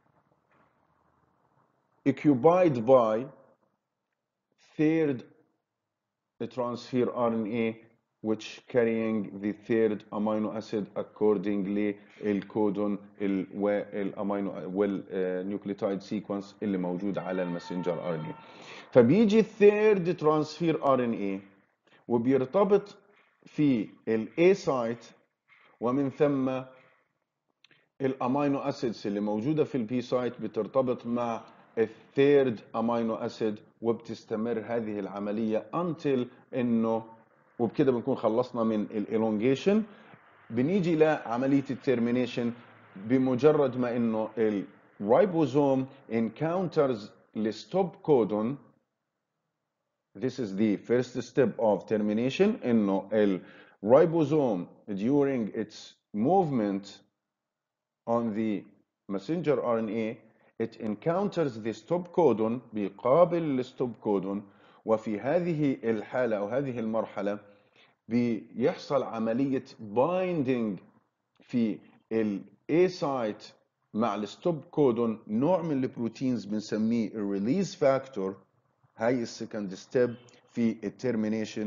occupied by third transfer RNA which carrying the third amino acid accordingly الكودون والامينو والنيوكليوتايد سيكونس اللي موجود على الماسنجر ار ان اي فبيجي الثيرد ترانسفير ار ان اي وبيرتبط في الاي سايت ومن ثم الامينو اسيدز اللي موجوده في البي سايت بترتبط مع الثيرد امينو اسيد وبتستمر هذه العمليه until انه وبكده بنكون خلصنا من الالونجيشن بنيجي لعمليه الترمينيشن بمجرد ما انه الرايبوزوم encounters الستوب كودون this is the first step of termination انه الرايبوزوم during its movement on the messenger RNA it encounters the stop codon بيقابل الستوب كودون وفي هذه الحالة أو هذه المرحلة بيحصل عملية بايندينج في ال A site مع الستوب كودون نوع من البروتينز بنسميه الريليز فاكتور هاي السكند ستيب في الترمينيشن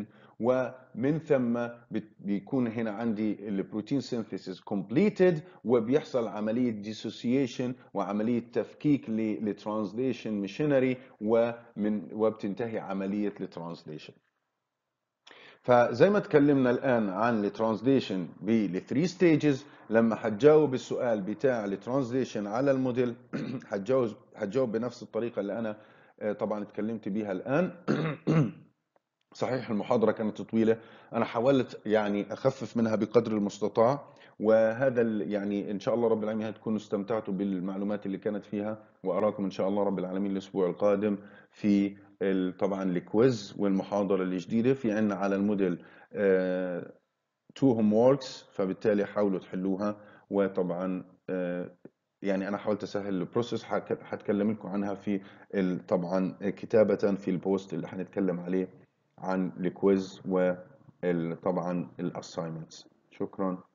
ومن ثم بت- بيكون هنا عندي البروتين سينثيسيس كومبليتد وبيحصل عمليه ديسوسيشن وعمليه تفكيك لترانزليشن ميشنري ومن وبتنتهي عمليه الترانزليشن فزي ما تكلمنا الان عن الترانزليشن بالثري ستيجز لما حتجاوب السؤال بتاع الترانزليشن على الموديل حتجاوب حتجاوب بنفس الطريقه اللي انا آه، طبعا اتكلمت بيها الان صحيح المحاضرة كانت طويلة أنا حاولت يعني أخفف منها بقدر المستطاع وهذا ال- يعني إن شاء الله رب العالمين هتكونوا استمتعتوا بالمعلومات اللي كانت فيها وأراكم إن شاء الله رب العالمين الأسبوع القادم في ال- طبعا الكويز والمحاضرة الجديدة في عنا على الموديل تو هوم ووركس فبالتالي حاولوا تحلوها وطبعا آه، يعني انا حاولت اسهل البروسيس حك- حتكلم لكم عنها في ال- طبعا كتابة في البوست اللي حنتكلم عليه عن الكويز وطبعا الاساينمنتس شكرا